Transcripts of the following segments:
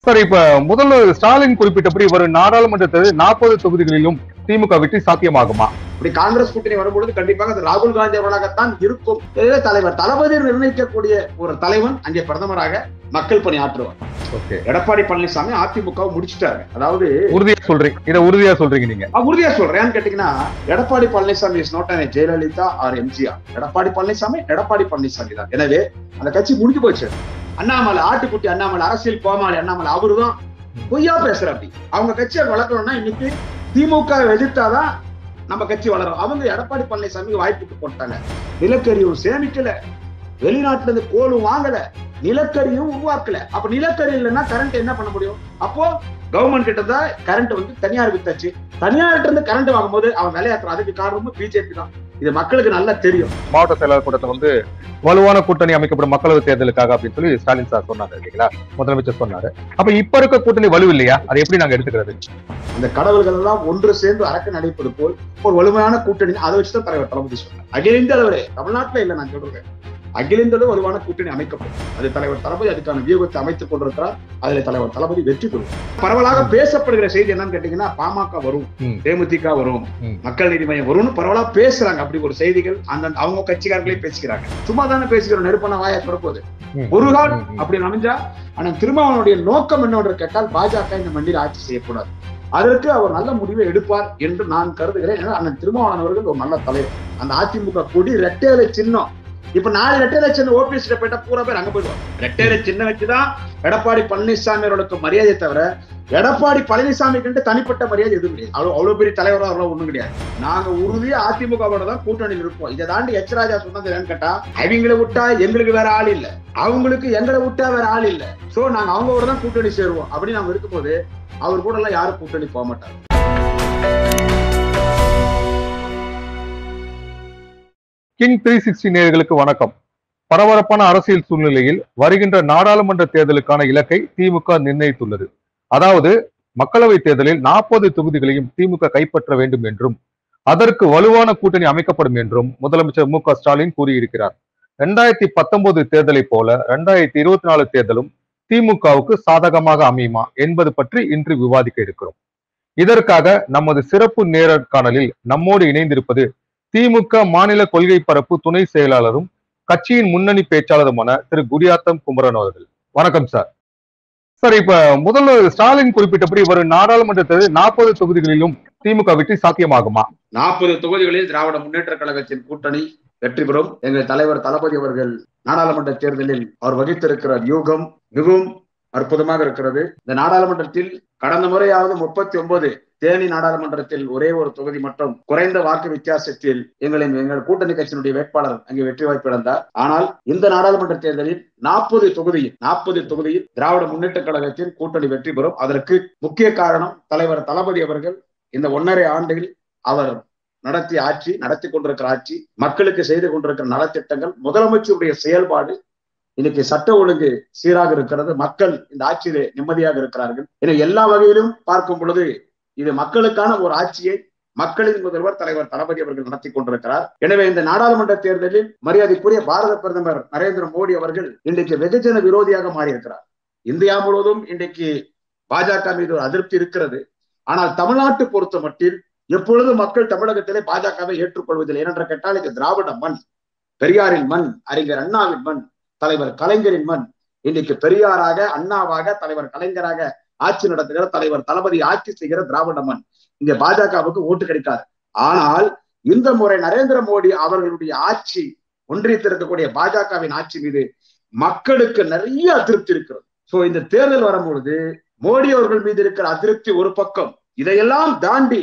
Sir இப்ப முதல்வர் ஸ்டாலின் குறிப்பிட்டபடி வரும் நாடாளுமன்ற தேர்தல் நாற்பது தொகுதிகளிலும் திமுக வெற்றி சாத்தியமாகுமா இப்படி காங்கிரஸ் கூட்டணி வரும்பொழுது கண்டிப்பாக அது ராகுல் காந்தி அவர்களாகத்தான் இருக்கும் எனவே தலைவர் தளபதி நிர்ணயிக்கக்கூடிய ஒரு தலைவன் அங்கே பிரதமராக மக்கள் பணி ஆற்றுவார் ஓகே எடப்பாடி பழனிசாமி அதிமுக முடிச்சிட்டாரு அதாவது உறுதியா சொல்றீங்க இத உறுதியா சொல்றீங்க நீங்க நான் உறுதியா சொல்றேன் ஏன்னு கேட்டீங்கன்னா Edappadi Palaniswami is not an Jayalalithaa or MGR Edappadi Palaniswami Edappadi Palaniswami தான் எனவே அந்த கட்சி முடிஞ்சு போச்சு அண்ணாமலை ஆட்டுக்குட்டி அண்ணாமலை அரசியல் கோமாளி அண்ணாமலை அவருதான் பொய்யா பேசுற அப்படி அவங்க கட்சியை வளர்க்கணும்னா இன்னைக்கு திமுக எதிர்த்தாதான் நம்ம கட்சி வளரும் அவங்க எடப்பாடி பழனிசாமி வாய்ப்புக்கு போட்டாங்க நிலக்கரியும் சேமிக்கல வெளிநாட்டுல இருந்து கோலும் வாங்கல நிலக்கரியும் உருவாக்கல அப்ப நிலக்கரி இல்லைன்னா கரண்ட் என்ன பண்ண முடியும் அப்போ கவர்மெண்ட் கிட்ட தான் கரண்ட் வந்து தனியார் வித்தாச்சு தனியார்கிட்ட இருந்து கரண்ட் வாங்கும்போது அவன் விளையாட்டுறான் அதுக்கு காரணமும் பிஜேபி தான் இது மக்களுக்கு நல்லா தெரியும் மாவட்ட செயலாளர் கூட்டத்தில் வந்து வலுவான கூட்டணி அமைக்கப்படும் மக்களவை தேர்தலுக்காக அப்படின்னு சொல்லி ஸ்டாலின் சார் சொன்னாரு இல்லைங்களா முதலமைச்சர் சொன்னாரு அப்ப இப்ப இருக்க கூட்டணி வலு இல்லையா அதை எப்படி நாங்க எடுத்துக்கிறது அந்த கடவுள்கள் எல்லாம் ஒன்று சேர்ந்து அரக்க நடைப்பது போல் ஒரு வலிமையான கூட்டணி அதை வச்சுதான் தலைவர் தளபதி சொன்னார் அகில இந்திய அளவிலே தமிழ்நாட்டுல இல்ல நான் சொல்றேன் அகில இந்திய அளவு வலுவான கூட்டணி அமைக்கப்படும் அது தலைவர் தளபதி அதுக்கான வியூகத்தை அமைத்துக் கொண்டிருக்கிறார் அதுல தலைவர் தளபதி வெற்றி பெறும் பரவலாக பேசப்படுகிற செய்தி என்னன்னு கேட்டீங்கன்னா பாமக வரும் ம். தேமுதிக வரும் ம். மக்கள் நீதி மையம் வரும்னு பரவலா பேசுறாங்க அப்படி ஒரு செய்திகள் அந்த அவங்க கட்சிக்காரர்களே பேசிக்கிறாங்க சும்மா தானே பேசிக்கிறோம் நெருப்பான வாயா பிறப்போது ம். ஒரு கால் ம், ம். அப்படி அமைஞ்சா ஆனா திருமாவளவனுடைய நோக்கம் என்னவென்று கேட்டால் பாஜக இந்த மண்டியில் ஆட்சி செய்யக்கூடாது அதற்கு அவர் நல்ல முடிவை எடுப்பார் என்று நான் கருதுகிறேன் ஏன்னா அண்ணன் திருமாவளவன் அவர்கள் ஒரு நல்ல தலைவர் அந்த அதிமுக கொடி ரெட்டையில சின்னம் இப்ப நாலு ரெட்டையில சின்னம் ஓபிஎஸ் போயிட்டா பூரா பேர் அங்க போயிடுவாங்க ரெட்டையில சின்னம் வச்சுதான் எடப்பாடி பழனிசாமி அவர்களுக்கு மரியாதை தவிர எடப்பாடி பழனிசாமி கண்டு தனிப்பட்ட மரியாதை எதுவும் கிடையாது அவ்வளவு அவ்வளவு பெரிய தலைவரா அவ்வளவு ஒண்ணும் கிடையாது நாங்க உறுதியா அதிமுகவோட தான் கூட்டணியில் இருப்போம் இதை தாண்டி எச் ராஜா சொன்னது என்னன்னு கேட்டா அவங்களை விட்டா எங்களுக்கு வேற ஆள் இல்ல அவங்களுக்கு எங்களை விட்டா வேற ஆள் இல்ல சோ நாங்க அவங்களோட தான் கூட்டணி சேருவோம் அப்படி நாங்க இருக்கும்போது அவர் கூட எல்லாம் யாரும் கூட்டணி போக மாட்டாங்க கிங் த்ரீ சிக்ஸ்டி நேயர்களுக்கு வணக்கம் பரபரப்பான அரசியல் சூழ்நிலையில் வருகின்ற நாடாளுமன்ற தேர்தலுக்கான இலக்கை திமுக நிர்ணயித்துள்ளது அதாவது மக்களவை தேர்தலில் நாற்பது தொகுதிகளையும் திமுக கைப்பற்ற வேண்டும் என்றும் அதற்கு வலுவான கூட்டணி அமைக்கப்படும் என்றும் முதலமைச்சர் மு க ஸ்டாலின் கூறியிருக்கிறார் ரெண்டாயிரத்தி பத்தொன்பது தேர்தலை போல ரெண்டாயிரத்தி இருபத்தி நாலு தேர்தலும் திமுகவுக்கு சாதகமாக அமையுமா என்பது பற்றி இன்று விவாதிக்க இருக்கிறோம் இதற்காக நமது சிறப்பு நேரக்காணலில் நம்மோடு இணைந்திருப்பது திமுக மாநில கொள்கை பரப்பு துணை செயலாளரும் கட்சியின் முன்னணி பேச்சாளருமான திரு குடியாத்தம் குமரன் அவர்கள் வணக்கம் சார் சார் இப்ப முதல்வர் ஸ்டாலின் குறிப்பிட்டபடி வரும் நாடாளுமன்ற தேர்தல் நாற்பது தொகுதிகளிலும் திமுக வெற்றி சாத்தியமாகுமா நாற்பது தொகுதிகளில் திராவிட முன்னேற்ற கழகத்தின் கூட்டணி வெற்றி பெறும் எங்கள் தலைவர் தளபதி அவர்கள் நாடாளுமன்ற தேர்தலில் அவர் வகித்திருக்கிற யூகம் மிகவும் அற்புதமாக இருக்கிறது இந்த நாடாளுமன்றத்தில் கடந்த முறையாவது முப்பத்தி ஒன்பது தேனி நாடாளுமன்றத்தில் ஒரே ஒரு தொகுதி மட்டும் குறைந்த வாக்கு வித்தியாசத்தில் எங்களின் எங்கள் கூட்டணி கட்சியினுடைய வேட்பாளர் அங்கே வெற்றி வாய்ப்பு இழந்தார் ஆனால் இந்த நாடாளுமன்ற தேர்தலில் நாற்பது தொகுதியில் நாற்பது தொகுதியில் திராவிட முன்னேற்ற கழகத்தின் கூட்டணி வெற்றி பெறும் அதற்கு முக்கிய காரணம் தலைவர் தளபதி அவர்கள் இந்த ஒன்றரை ஆண்டுகள் அவர் நடத்திய ஆட்சி நடத்தி கொண்டிருக்கிற ஆட்சி மக்களுக்கு செய்து கொண்டிருக்கிற நலத்திட்டங்கள் முதலமைச்சருடைய செயல்பாடு இன்னைக்கு சட்ட ஒழுங்கு சீராக இருக்கிறது மக்கள் இந்த ஆட்சியிலே நிம்மதியாக இருக்கிறார்கள் எனவே எல்லா வகையிலும் பார்க்கும் பொழுது இது மக்களுக்கான ஒரு ஆட்சியை மக்களின் முதல்வர் தலைவர் தளபதி அவர்கள் நடத்தி கொண்டிருக்கிறார் எனவே இந்த நாடாளுமன்ற தேர்தலில் மரியாதைக்குரிய பாரத பிரதமர் நரேந்திர மோடி அவர்கள் இன்றைக்கு வெகுஜன விரோதியாக மாறியிருக்கிறார் இந்தியா முழுவதும் இன்றைக்கு பாஜக மீது ஒரு அதிருப்தி இருக்கிறது ஆனால் தமிழ்நாட்டு பொறுத்த மட்டில் எப்பொழுது மக்கள் தமிழகத்திலே பாஜகவை ஏற்றுக்கொள்வதில்லை ஏனென்ற கேட்டால் இது திராவிட மண் பெரியாரின் மண் அறிஞர் அண்ணாவின் மண் தலைவர் கலைஞரின் மண் இன்னைக்கு பெரியாராக அண்ணாவாக தலைவர் கலைஞராக ஆட்சி நடத்துகிற தலைவர் தளபதி ஆட்சி செய்கிற திராவிட மண் இங்க பாஜகவுக்கு ஓட்டு கிடைக்காது ஆனால் இந்த முறை நரேந்திர மோடி அவர்களுடைய ஆட்சி ஒன்றியத்திருக்கக்கூடிய பாஜகவின் ஆட்சி மீது மக்களுக்கு நிறைய அதிருப்தி இருக்கிறது சோ இந்த தேர்தல் வரும்பொழுது மோடி அவர்கள் மீது இருக்கிற அதிருப்தி ஒரு பக்கம் இதையெல்லாம் தாண்டி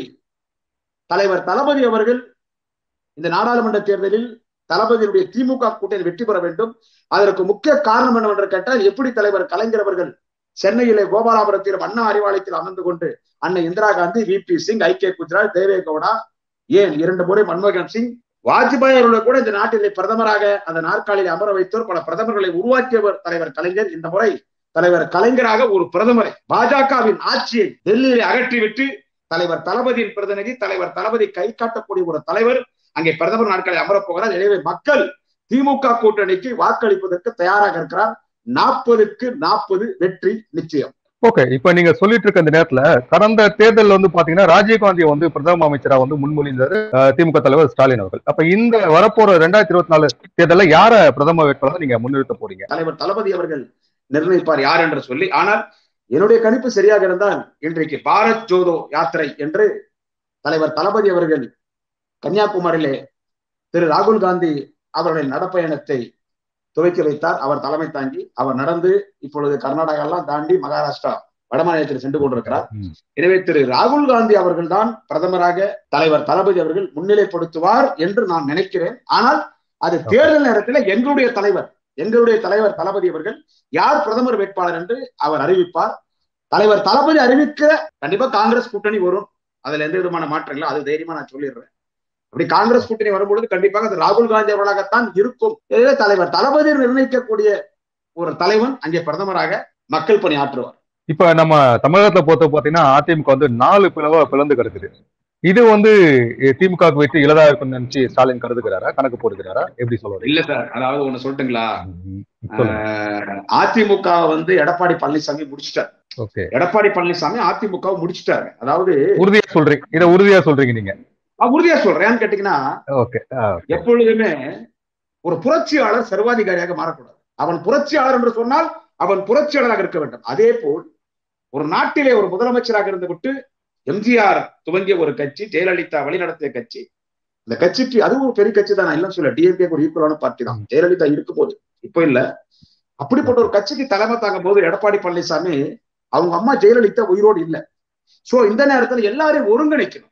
தலைவர் தளபதி அவர்கள் இந்த நாடாளுமன்ற தேர்தலில் தளபதியுடைய திமுக கூட்டணி வெற்றி பெற வேண்டும் அதற்கு முக்கிய காரணம் என்னவென்று கேட்டால் எப்படி தலைவர் கலைஞர் அவர்கள் சென்னையிலே கோபாலாபுரத்திலும் அண்ணா அறிவாலயத்தில் அமர்ந்து கொண்டு அன்னை Indira Gandhi V P Singh I K Gujral Deve Gowda ஏன் இரண்டு முறை மன்மோகன் சிங் வாஜ்பாய் அவர்களை கூட இந்த நாட்டிலே பிரதமராக அந்த நாற்காலியில் அமர வைத்தோர் பல பிரதமர்களை உருவாக்கியவர் தலைவர் கலைஞர் இந்த முறை தலைவர் கலைஞராக ஒரு பிரதமரை பாஜகவின் ஆட்சியை டெல்லியிலே அகற்றிவிட்டு தலைவர் தளபதியின் பிரதிநிதி தலைவர் தளபதி கை காட்டக்கூடிய ஒரு தலைவர் அங்கே பிரதமர் நாட்களில் அமரப் போகிறார் எனவே மக்கள் திமுக கூட்டணிக்கு வாக்களிப்பதற்கு தயாராக இருக்கிறார் நாற்பதுக்கு நாற்பது வெற்றி நிச்சயம் ஓகே இப்ப நீங்க சொல்லிட்டு இருக்க இந்த நேரத்துல கடந்த தேர்தல்ல வந்து பாத்தீங்கன்னா ராஜீவ்காந்தியை வந்து பிரதம அமைச்சரா வந்து முன்மொழிந்தாரு அஹ், திமுக தலைவர் ஸ்டாலின் அவர்கள் அப்ப இந்த வரப்போற ரெண்டாயிரத்தி இருபத்தி நாலு தேர்தல்ல யார பிரதம வேட்பாளர் நீங்க முன்னிறுத்த போறீங்க தலைவர் தளபதி அவர்கள் நிர்ணயிப்பார் யார் என்று சொல்லி ஆனால் என்னுடைய கணிப்பு சரியாக இருந்தால் இன்றைக்கு பாரத் ஜோதோ யாத்திரை என்று தலைவர் தளபதி அவர்கள் கன்னியாகுமரியிலே திரு ராகுல் காந்தி அவருடைய நடப்பயணத்தை துவக்கி வைத்தார் அவர் தலைமை தாங்கி அவர் நடந்து இப்பொழுது கர்நாடகா எல்லாம் தாண்டி மகாராஷ்டிரா வடமாநிலத்தில் சென்று கொண்டிருக்கிறார் ம். எனவே திரு ராகுல் காந்தி அவர்கள் தான் பிரதமராக தலைவர் தளபதி அவர்கள் முன்னிலைப்படுத்துவார் என்று நான் நினைக்கிறேன் ஆனால் அது தேர்தல் நேரத்தில் எங்களுடைய தலைவர் எங்களுடைய தலைவர் தளபதி அவர்கள் யார் பிரதமர் வேட்பாளர் என்று அவர் அறிவிப்பார் தலைவர் தளபதி அறிவிக்க கண்டிப்பா காங்கிரஸ் கூட்டணி வரும் அதுல எந்த விதமான மாற்றம் இல்லை அது தைரியமா நான் சொல்லிடுறேன் அப்படி காங்கிரஸ் கூட்டணி வரும்பொழுது கண்டிப்பாக அது ராகுல் காந்தி அவர்களாகத்தான் இருக்கும் எனவே தலைவர் தளபதி நிர்ணயிக்கக்கூடிய ஒரு தலைவன் அங்கே பிரதமராக மக்கள் பணி ஆற்றுவார் இப்ப நம்ம தமிழகத்துல பொறுத்த பாத்தீங்கன்னா அதிமுக வந்து நாலு பிளவா பிளந்து கிடக்குது இது வந்து திமுக வெற்றி இலதா இருக்கும்னு நினைச்சு ஸ்டாலின் கருதுகிறாரா கணக்கு போடுகிறாரா எப்படி சொல்ல இல்ல சார் அதாவது ஒண்ணு சொல்லட்டுங்களா சொல்லுங்க ஆஹ் அதிமுக வந்து எடப்பாடி பழனிசாமி முடிச்சிட்டார் ஓகே எடப்பாடி பழனிசாமி அதிமுக முடிச்சிட்டாரு அதாவது உறுதியா சொல்றீங்க இத உறுதியா சொல்றீங்க நீங்க நான் உறுதியா சொல்றேன் ஏன்னு கேட்டீங்கன்னா ஓகே எப்பொழுதுமே ஒரு புரட்சியாளர் சர்வாதிகாரியாக மாறக்கூடாது அவன் புரட்சியாளர் என்று சொன்னால் அவன் புரட்சியாளராக இருக்க வேண்டும் அதே போல் ஒரு நாட்டிலே ஒரு முதலமைச்சராக இருந்து விட்டு எம்ஜிஆர் துவங்கிய ஒரு கட்சி ஜெயலலிதா வழிநடத்திய கட்சி இந்த கட்சிக்கு அதுவும் ஒரு பெரிய கட்சி தான் நான் இல்லைன்னு சொல்ல டிஎம்கே ஒரு ஈக்குவலான பார்ட்டி தான் ஜெயலலிதா இருக்கும் போது இப்போ இல்ல அப்படிப்பட்ட ஒரு கட்சிக்கு தலைமை தாங்கும் போது எடப்பாடி பழனிசாமி அவங்க அம்மா ஜெயலலிதா உயிரோடு இல்ல சோ இந்த நேரத்துல எல்லாரையும் ஒருங்கிணைக்கணும்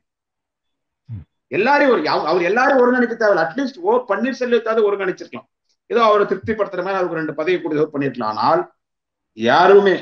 எல்லாரையும் ஒரு அவர் அவர் எல்லாரும் ஒருங்கிணைக்க தேவையில்ல அட்லீஸ்ட் ஓ பன்னீர்செல்வத்தாவது ஒருங்கிணைச்சிருக்கலாம் ஏதோ அவரை திருப்திப்படுத்துற மாதிரி அவருக்கு ரெண்டு பதவி கூட ஏதோ பண்ணிருக்கலாம் ஆனால் யாருமே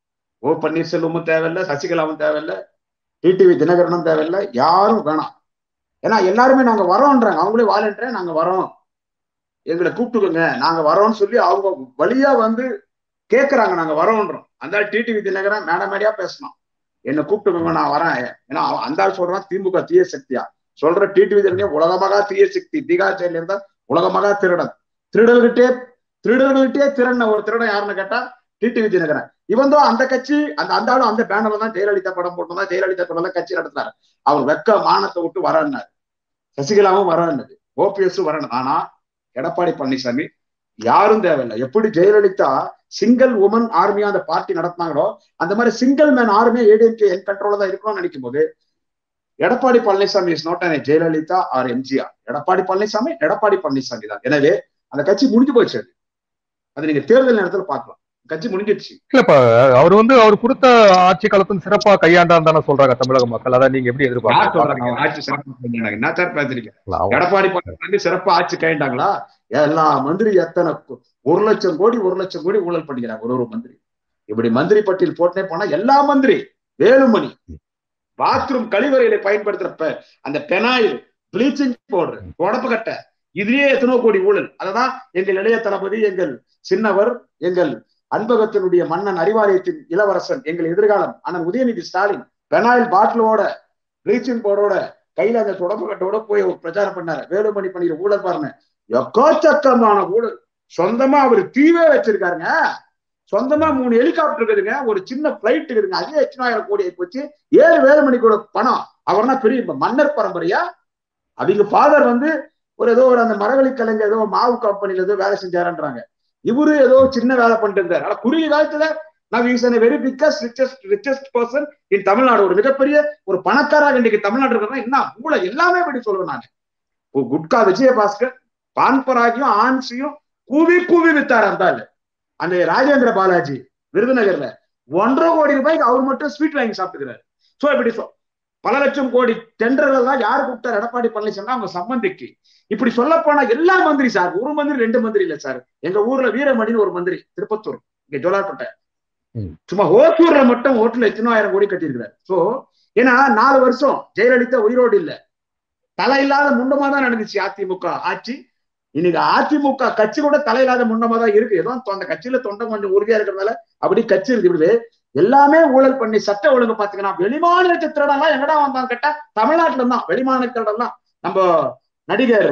ஓ பன்னீர்செல்வமும் தேவையில்லை சசிகலாவும் தேவையில்லை டிடிவி தினகரனும் தேவையில்லை யாரும் வேணாம் ஏன்னா எல்லாருமே நாங்க வரோன்றாங்க அவங்களே வாலண்டரே நாங்க வரோம் எங்களை கூப்பிட்டுக்கோங்க நாங்க வரோம்னு சொல்லி அவங்க வழியா வந்து கேக்குறாங்க நாங்க வரோன்றோம் அந்த டிடிவி தினகரன் மேட மேடையா பேசணும் என்ன கூப்பிட்டுக்கோங்க நான் வரேன் ஏன்னா அவன் அந்த ஆள் சொல்றான் திமுக தீய சக்தியா சொல்ற டிடிவி தினகரன் உலகமகா தீய சக்தி திகார் ஜெயில இருந்தா உலகமகா திருடன் திருடர்கிட்டே திருடர்கிட்டே திருடின ஒரு திருடன் யாருன்னு கேட்டா டிடிவி தினகரன் இவன் தான் அந்த கட்சி அந்த அந்த ஆளும் அந்த பேனர்ல தான் ஜெயலலிதா படம் போட்டோம் ஜெயலலிதா படம் கட்சி நடத்தினாரு அவர் வெக்க மானத்தை விட்டு வரன்னாரு சசிகலாவும் வரன்னது ஓபிஎஸ் வரணும் ஆனா எடப்பாடி பழனிசாமி யாரும் தேவையில்லை எப்படி ஜெயலலிதா சிங்கிள் உமன் ஆர்மியா அந்த பார்ட்டி நடத்தினாங்களோ அந்த மாதிரி சிங்கிள் மேன் ஆர்மியா ஏடிஎம்கே என் கண்ட்ரோல தான் இருக்கணும்னு நினைக்கும் போது Edappadi Palaniswami is not an Jayalalithaa or MGR Edappadi Palaniswami Edappadi Palaniswami தான் எனவே அந்த கட்சி முடிஞ்சு போச்சு அது அது நீங்க தேர்தல் நேரத்துல பார்க்கலாம் கட்சி முடிஞ்சிருச்சு இல்ல இப்ப அவர் வந்து அவர் கொடுத்த ஆட்சி காலத்துல சிறப்பா கையாண்டான்னு தானே சொல்றாங்க தமிழக மக்கள் அதான் நீங்க எப்படி யார் சொல்றாங்க எதிர்பார்க்கறீங்க அவங்க ஆட்சி சிறப்பா செஞ்சாங்க என்ன சார் பேசுறீங்க அவங்க- எடப்பாடி பழனிசாமி சிறப்பா ஆட்சி கைண்டாங்களா எல்லா மந்திரி எத்தனை கு- ஒரு லட்சம் கோடி ஒரு லட்சம் கோடி ஊழல் பண்ணிக்கிறாங்க ஒரு ஒரு மந்திரி இப்படி மந்திரி பட்டியல் போட்டே போனா எல்லா மந்திரி வேலுமணி பாத்ரூம் கழிவறையில பயன்படுத்துற பெ- அந்த பெனாயில் ப்ளீச்சிங் பவுடர் உடப்பு கட்ட இதுலயே எத்தனோ கோடி ஊழல் அததான் எங்கள் இளைய தளபதி எங்கள் சின்னவர் எங்கள் அன்பகத்தினுடைய மன்னன் அறிவாலயத்தின் இளவரசன் எங்கள் எதிர்காலம் அண்ணன் உதயநிதி ஸ்டாலின் பெனாயில் பாட்டிலோட ப்ளீச்சிங் பவுடரோட கையில அந்த தொடப்பு கட்டோட போய் ஒரு பிரச்சாரம் பண்ணாரு வேலுமணி பண்ணிக்கிற ஊழல் பாருங்க எக்கச்சக்கமான ஊழல் சொந்தமா அவர் தீவே வச்சிருக்காருங்க சொந்தமா மூணு ஹெலிகாப்டர் இருக்குதுங்க ஒரு சின்ன பிளைட் இருக்குதுங்க அதே எத்தனாயிரம் கோடி போச்சு ஏழு வேலுமணிக்கோட பணம் அவர்னா பெரிய இப்ப மன்னர் பரம்பரையா அவங்க ஃபாதர் வந்து ஒரு ஏதோ ஒரு அந்த மரவள்ளி கலைஞர் ஏதோ மாவு கம்பெனில ஏதோ வேலை செஞ்சாருன்றாங்க இவரு ஏதோ சின்ன வேலை பண்ணிட்டு இருந்தார் ஆனா குறுகிய காலத்துல நான் is very biggest richest richest person in Tamil Nadu ஒரு மிகப்பெரிய ஒரு பணக்காராக இன்னைக்கு தமிழ்நாடு இருக்கிறதா என்ன ஊழல் எல்லாமே படி சொல்லுவேன் நான் இப்போ குட்கா விஜயபாஸ்கர் பான்பராகியும் ஆன்சியும் கூவி கூவி வித்தார் அந்த ஆளு. அந்த ராஜேந்திர பாலாஜி விருதுநகர்ல ஒன்றரை கோடி ரூபாய்க்கு அவர் மட்டும் ஸ்வீட் வாங்கி சாப்பிட்டுக்கிறாரு சோ இப்படி சொ- பல லட்சம் கோடி டெண்டர்கள் எல்லாம் யாரு கூப்பிட்டார் எடப்பாடி பழனிசாமி அவங்க சம்பந்திக்கு இப்படி சொல்ல போனா எல்லா மந்திரி சார் ஒரு மந்திரி ரெண்டு மந்திரி இல்ல சார் எங்க ஊர்ல வீரமணின்னு ஒரு மந்திரி திருப்பத்தூர் இங்க ஜோலார்பேட்டை ம். சும்மா ஓசூர்ல மட்டும் ஓட்டுல எத்தனாயிரம் கோடி கட்டியிருக்கிறார் சோ ஏன்னா நாலு வருஷம் ஜெயலலிதா உயிரோடு இல்ல தலை இல்லாத முண்டமா தான் நடந்துச்சு அதிமுக ஆட்சி இன்னைக்கு அதிமுக கட்சி கூட தலை இல்லாத முண்டமா தான் இருக்கு ஏதோ அந்த கட்சியில தொண்டை கொஞ்சம் உறுதியா இருக்கிறதுனால அப்படி கட்சி இருக்கு இப்படி எல்லாமே ஊழல் பண்ணி சட்ட ஒழுங்கு பாத்தீங்கன்னா வெளிமாநிலத்து திருடெல்லாம் எங்கடா வந்தான்னு கேட்டா தமிழ்நாட்டுல தான் வெளிமாநில திருடெல்லாம் நம்ம நடிகர்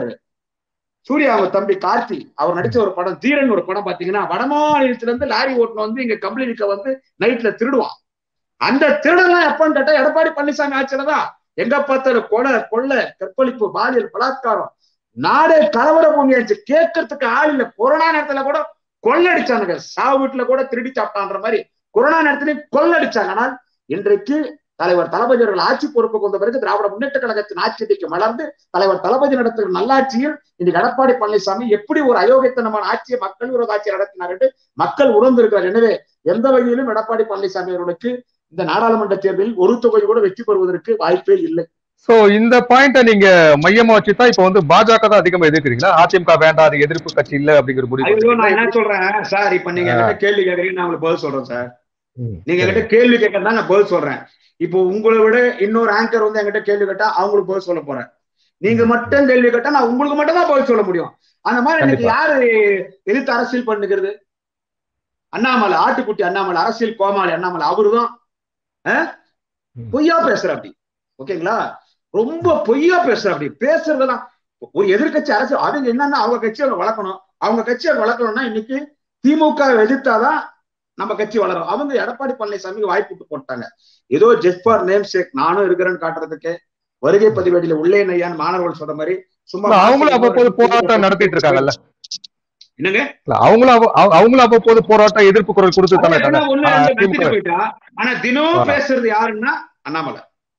சூர்யா அவங்க தம்பி கார்த்தி அவர் நடிச்ச ஒரு படம் தீரன் ஒரு படம் பாத்தீங்கன்னா வடமாநிலத்துல இருந்து லாரி ஓட்டுன வந்து இங்க கம்பெனிக்க வந்து நைட்ல திருடுவான் அந்த திருடெல்லாம் எப்பன்னு கேட்டா எடப்பாடி பழனிசாமி ஆட்சியில தான் எங்க பார்த்தாலும் கொலை கொள்ளை கற்பழிப்பு பாலியல் பலாத்காரம் நாடே கலவர பூமி ஆச்சு கேட்கறதுக்கு ஆள் இல்ல கொரோனா நேரத்துல கூட கொள்ளடிச்சானுங்க சாவு வீட்டுல கூட திருடி சாப்பிட்டான்ற மாதிரி கொரோனா நேரத்திலையும் கொள்ளடிச்சாங்க ஆனால் இன்றைக்கு தலைவர் தளபதி அவர்கள் ஆட்சி பொறுப்புக்கு வந்த பிறகு திராவிட முன்னேற்ற கழகத்தின் ஆட்சி இன்றைக்கு மலர்ந்து தலைவர் தளபதி நடத்துகிற நல்லாட்சியில் இன்னைக்கு எடப்பாடி பழனிசாமி எப்படி ஒரு அயோக்கியத்தனமான ஆட்சியை மக்கள் விரோத ஆட்சி நடத்தினார் என்று மக்கள் உணர்ந்திருக்கிறார் எனவே எந்த வகையிலும் எடப்பாடி பழனிசாமி அவர்களுக்கு இந்த நாடாளுமன்ற தேர்தலில் ஒரு தொகுதி கூட வெற்றி பெறுவதற்கு வாய்ப்பே இல்லை சோ இந்த பாயிண்ட நீங்க மையமா வச்சுதான் இப்ப வந்து பாஜக தான் அதிகமா எதிர்க்கிறீங்களா அதிமுக வேண்டாம் அது எதிர்ப்பு கட்சி இல்ல அப்படிங்கிற முடிவு ஐயோ நான் என்ன சொல்றேன் சார் இப்ப நீங்க என்கிட்ட கேள்வி கேட்கறீங்க நான் உங்களுக்கு பதில் சொல்றேன் சார் ம், நீங்க சரி. என்கிட்ட கேள்வி கேட்கறதா நான் பதில் சொல்றேன் இப்போ உங்களை விட இன்னொரு ஆங்கர் வந்து என்கிட்ட கேள்வி கேட்டா அவங்களுக்கு பதில் சொல்ல போறேன் நீங்க மட்டும் கேள்வி கேட்டா நான் உங்களுக்கு மட்டும் தான் பதில் சொல்ல முடியும் அந்த மாதிரி இன்னைக்கு கண்டிப்பா. யாரு எதிர்த்து அரசியல் பண்ணுகிறது அண்ணாமலை ஆட்டுக்குட்டி அண்ணாமலை அரசியல் கோமாளி அண்ணாமலை அவருதான் அஹ்? ம். பொய்யா பேசுற அப்படி ஓகேங்களா ரொம்ப பொய்யா பேசுற அப்படி பேசுறதெல்லாம் ஒரு எதிர்க்கட்சி அரசு அவங்க என்னன்னா அவங்க கட்சியை அவங்க வளர்க்கணும் அவங்க கட்சியை வளர்க்கணும்னா இன்னைக்கு திமுக எதிர்த்தாதான் நம்ம கட்சி வளரும் அவங்க எடப்பாடி பழனிசாமிக்கு வாய்ப்பு விட்டு போட்டாங்க ஏதோ ஜஸ்ட் ஃபார் நேம் சேக் நானும் இருக்கிறேன்னு காட்டுறதுக்கு வருகை பதிவேடியில உள்ளே நையான்னு மாணவர்கள் சொல்ற மாதிரி சும்மா இல்ல, அவங்களும் அவ்வப்போது போராட்டம் நடத்திட்டு இருக்காங்கல்ல என்னங்க இல்ல, அவங்களும் அவ- அவ- அவங்களும் அவ்வப்போது போராட்டம் எதிர்ப்பு குரல் கொடுத்து தானே ஆனா, ஒண்ணு ஆ, வந்து திமுக. நடத்திட்டு போயிட்டா ஆனா தினம் ஆ. பேசுறது யாருன்னா அண்ணாமலை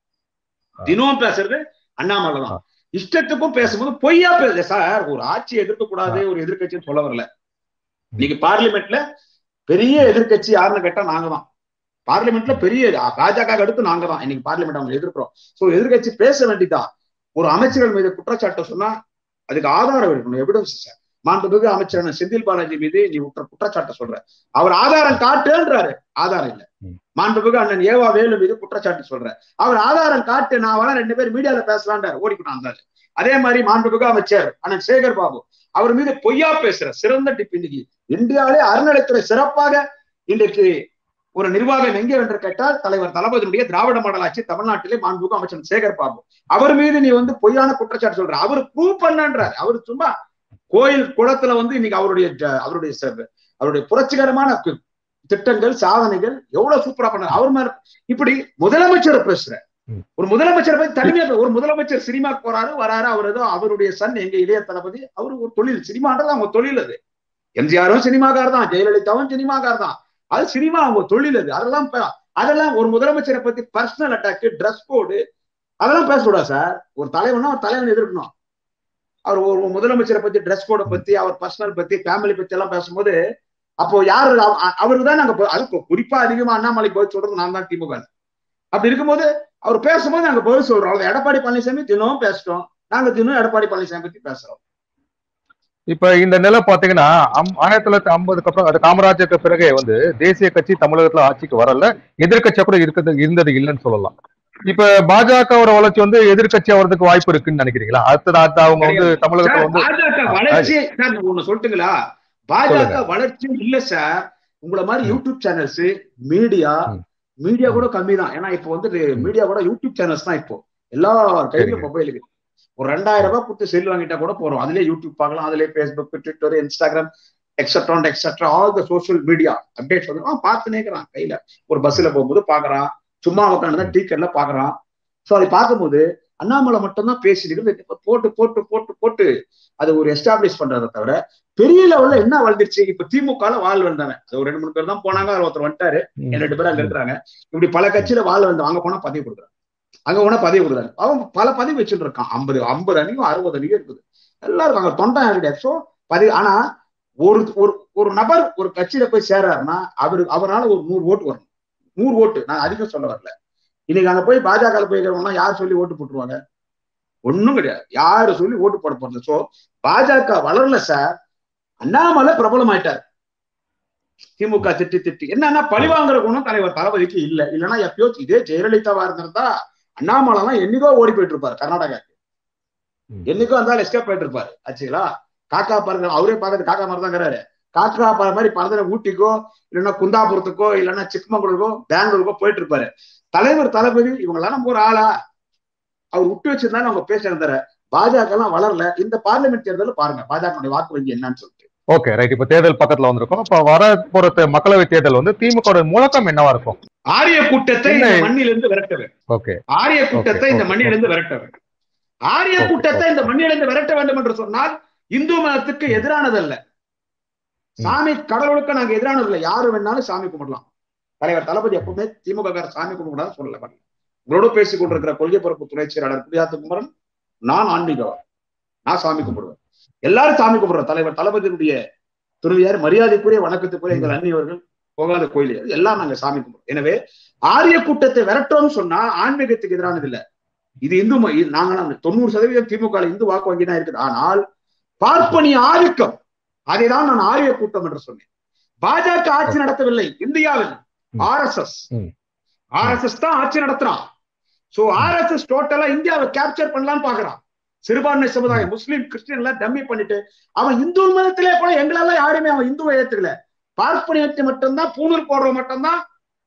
தினம் பேசுறது அண்ணாமலை தான் இஷ்டத்துக்கும் பேசும்போது பொய்யா பேசுது சார் ஒரு ஆட்சியை எதிர்க்க கூடாது ஒரு எதிர்க்கட்சின்னு சொல்ல வரல இன்னைக்கு பார்லிமெண்ட்ல பெரிய எதிர்க்கட்சி யாருன்னு கேட்டா நாங்க தான் பார்லிமெண்ட்ல பெரிய பாஜக அடுத்து நாங்க தான் இன்னைக்கு பார்லிமெண்ட் அவங்க எதிர்க்கிறோம் சோ எதிர்க்கட்சி பேச வேண்டியதான் ஒரு அமைச்சர்கள் மீது குற்றச்சாட்டு சொன்னா அதுக்கு ஆதாரம் இருக்கணும் எவிடன்ஸ் சார் மாண்புமிகு அமைச்சரான செந்தில் பாலாஜி மீது நீ குற்ற குற்றச்சாட்டை சொல்ற அவர் ஆதாரம் காட்டுன்றாரு ஆதாரம் இல்ல ம். மாண்புமிகு அண்ணன் ஏவா வேலு மீது குற்றச்சாட்டு சொல்ற அவர் ஆதாரம் காட்டு நான் வர ரெண்டு பேர் மீடியால பேசலான்றாரு ஓடிக்கணும் அந்த ஆளு. அதே மாதிரி மாண்புமிகு அமைச்சர் அண்ணன் சேகர் பாபு அவர் மீது பொய்யா பேசுற சிறந்த டிப் இன்னைக்கு இந்தியாவிலே அறநிலைத்துறை சிறப்பாக இன்றைக்கு ஒரு நிர்வாகம் எங்கே என்று கேட்டால் தலைவர் தளபதியுடைய திராவிட மாடல் ஆட்சி தமிழ்நாட்டிலே மாண்புமிகு அமைச்சர் சேகர் பாபு அவர் மீது நீ வந்து பொய்யான குற்றச்சாட்டு சொல்ற அவர் ப்ரூவ் பண்ணன்றார் அவர் சும்மா கோயில் குளத்துல வந்து இன்னைக்கு அவருடைய ஜ- அவருடைய ச- அவருடைய புரட்சிகரமான கு- திட்டங்கள் சாதனைகள் எவ்வளவு சூப்பரா பண்ண அவர் மேல இப்படி முதலமைச்சர் பேசுற ம். ஒரு முதலமைச்சர் பத்தி தனிமையா பே- ஒரு முதலமைச்சர் சினிமாக்கு போறாரு வராரு அவர் ஏதோ அவருடைய சன் எங்க இளைய தளபதி அவரு ஒரு தொழில் சினிமான்றது அவங்க தொழில் அது எம்ஜிஆரும் சினிமாக்கார் தான் ஜெயலலிதாவும் சினிமாக்கார் தான் அது சினிமா அவங்க தொழில் அது அதெல்லாம் ப- அதெல்லாம் ஒரு முதலமைச்சரை பத்தி பர்சனல் அட்டாக் ட்ரெஸ் கோடு அதெல்லாம் பேசக்கூடாது சார் ஒரு தலைவனா ஒரு தலைவன் எதிர்க்கணும் அவர் ஒரு முதலமைச்சரை பத்தி ட்ரெஸ் கோடை பத்தி அவர் பர்சனல் பத்தி ஃபேமிலி பத்தி எல்லாம் பேசும்போது அப்போ யாரு அவருக்கு தான் நாங்க ப- அதுக்கு குறிப்பா அதிகமா அண்ணாமலை பதில் சொல்றது நான் தான் திமுக அப்படி இருக்கும்போது அவர் பேசும்போது நாங்க பதில் சொல்றோம் அவ்வளவு எடப்பாடி பழனிசாமி தினமும் பேசிட்டோம் நாங்க தினம் எடப்பாடி பழனிசாமி பத்தி பேசுறோம் இப்ப இந்த நிலை பாத்தீங்கன்னா அம்- ஆயிரத்தி தொள்ளாயிரத்தி ஐம்பதுக்கு அப்புறம் அது காமராஜருக்கு பிறகே வந்து தேசிய கட்சி தமிழகத்துல ஆட்சிக்கு வரல எதிர்க்கட்சியா கூட இருக்கிறது இருந்தது இல்லைன்னு சொல்லலாம் இப்ப பாஜகவோட வளர்ச்சி வந்து எதிர்க்கட்சி ஆகிறதுக்கு வாய்ப்பு இருக்குன்னு நினைக்கிறீங்களா அடுத்தது அடுத்து அவங்க வந்து தமிழகத்துல சார், வந்து பாஜக வளர்ச்சி சார் நான் ஒண்ணு சொல்லட்டுங்களா பாஜக வளர்ச்சி இல்ல சார் உங்கள மாதிரி ம். யூடியூப் சேனல்ஸ் மீடியா ம். மீடியா கூட கம்மி தான் ஏன்னா இப்போ வந்து மீடியா கூட யூடியூப் சேனல்ஸ் தான் இப்போ எல்லா கையிலும் சரிங்க. மொபைலுக்கு ஒரு ரெண்டாயிரம் ரூபாய் கொடுத்து செல் வாங்கிட்டா கூட போறோம் அதுலயே யூடியூப் பார்க்கலாம் அதுலயே Facebook Twitter Instagram extra extra all the social media updates வந்து அவன் பார்த்துனே இருக்கிறான் கையில ஒரு பஸ்ல போகும்போது பாக்குறான் சும்மா உட்காந்து டீக்கர்ல பாக்குறான் சோ அதை பார்க்கும்போது அண்ணாமலை மட்டும்தான் பேசிட்டு போட்டு போட்டு போட்டு போட்டு அது ஒரு எஸ்டாப்ளிஷ் பண்றதை தவிர பெரிய லெவல்ல என்ன வளர்ந்துருச்சு இப்ப திமுக வாழ் வந்தாங்க அது ஒரு ரெண்டு மூணு பேர் தான் போனாங்க அதுல ஒருத்தர் வந்துட்டாரு ம், ரெண்டு பேரும் அங்க இருக்கிறாங்க இப்படி பல கட்சியில வாழ் வந்து அங்க போனா பதவி கொடுக்குறாங்க அங்க போனா பதவி கொடுக்குறாங்க அவன் பல பதவி வச்சுட்டு இருக்கான் ஐம்பது ஐம்பது அணியும் அறுபது அணியும் இருக்குது எல்லாரும் அங்க தொண்டை கிடையாது சோ பதவி ஆனா ஒரு ஒரு ஒரு நபர் ஒரு கட்சியில போய் சேராருன்னா அவரு அவரால ஒரு நூறு ஓட்டு வரணும் நூறு ஓட்டு நான் அதிகம் சொல்ல வரல இன்னைக்கு அங்க போய் பாஜக போய் இருக்கிறவங்க யார் சொல்லி ஓட்டு போட்டுருவாங்க ஒண்ணும் கிடையாது யாரு சொல்லி ஓட்டு போட போறது சோ பாஜக வளரல சார் அண்ணாமலை பிரபலம் ஆயிட்டார் திமுக திட்டி திட்டி என்னன்னா பழிவாங்குற குணம் தலைவர் தளபதிக்கு இல்ல இல்லைன்னா எப்பயோ இதே ஜெயலலிதாவா இருந்திருந்தா அண்ணாமலை எல்லாம் என்னைக்கோ ஓடி போயிட்டு இருப்பாரு கர்நாடகா ம். என்னைக்கோ இருந்தாலும் எஸ்கேப் போயிட்டு இருப்பாரு ஆச்சுங்களா காக்கா பறந்து அவரே பார்க்கறது காக்கா மாதிரி தாங்கிறாரு காக்கா பற மாதிரி பறந்து ஊட்டிக்கோ இல்லைன்னா குந்தாபுரத்துக்கோ இல்லைன்னா சிக்மங்களூருக்கோ பெங்களூருக்கோ போயிட்டு இருப்பாரு தலைவர் தளபதி இவங்க எல்லாம் நம்ம ஒரு ஆளா அவர் விட்டு வச்சிருந்தாலும் அவங்க பேச இருந்தாரு பாஜக எல்லாம் வளரல இந்த பார்லிமெண்ட் தேர்தலில் பாருங்க பாஜக வாக்கு வங்கி என்னன்னு சொல்லிட்டு ஓகே ரைட் இப்ப தேர்தல் பக்கத்துல வந்திருக்கோம் இப்ப வர போற தே- மக்களவை தேர்தல் வந்து திமுக முழக்கம் என்னவா இருக்கும் ஆரிய கூட்டத்தை இந்த என்ன? மண்ணிலிருந்து விரட்ட வேண்டும் ஓகே ஆரிய கூட்டத்தை இந்த okay, மண்ணிலிருந்து விரட்ட வேண்டும் ஆரிய Okay, கூட்டத்தை okay. இந்த மண்ணிலிருந்து விரட்ட வேண்டும் என்று சொன்னால் இந்து மதத்துக்கு எதிரானதல்ல சாமி கடவுளுக்கு நாங்க எதிரானது இல்லை யாரு வேணாலும் சாமி கும்பிடலாம் தலைவர் தளபதி எப்பவுமே திமுக கார சாமி கும்பிடாத சொல்லல பாருங்க. உங்களோட பேசிக் கொண்டிருக்கிற கொள்கை பரப்பு துணை செயலாளர் குடியாத்த குமரன் நான் ஆன்மீகவான் நான் சாமி கும்பிடுவேன் எல்லாரும் சாமி கும்பிடுறோம் தலைவர் தளபதியினுடைய துறவியார் மரியாதைக்குரிய வணக்கத்துக்குரிய எங்கள் அன்னியவர்கள் போகாத கோயில் எல்லாம் நாங்க சாமி கும்பிடுறோம் எனவே ஆரிய கூட்டத்தை விரட்டோம்னு சொன்னா ஆன்மீகத்துக்கு எதிரானது இல்ல இது இந்து ம- இது நாங்க நாங்க தொண்ணூறு சதவீதம் திமுக ல இந்து வாக்கு வங்கி தான் இருக்குது ஆனால் பார்ப்பனிய ஆதிக்கம் அதைதான் நான் ஆரிய கூட்டம் என்று சொன்னேன் பாஜக ஆட்சி நடத்தவில்லை இந்தியாவில் ம். ஆர் எஸ் எஸ் ம். ஆர் எஸ் எஸ் தான் ஆட்சி நடத்துறான் சோ ஆர் எஸ் எஸ் டோட்டலா இந்தியாவை கேப்சர் பண்ணலாம்னு பாக்குறான் சிறுபான்மை சமுதாயம் முஸ்லீம் கிறிஸ்டியன் எல்லாம் டம்மி பண்ணிட்டு அவன் இந்து மதத்திலே கூட எங்களெல்லாம் யாருமே அவன் இந்துவை ஏத்துக்கல பார்ப்பனியத்தை மட்டும்தான் பூணூல் போடுற மட்டும்தான்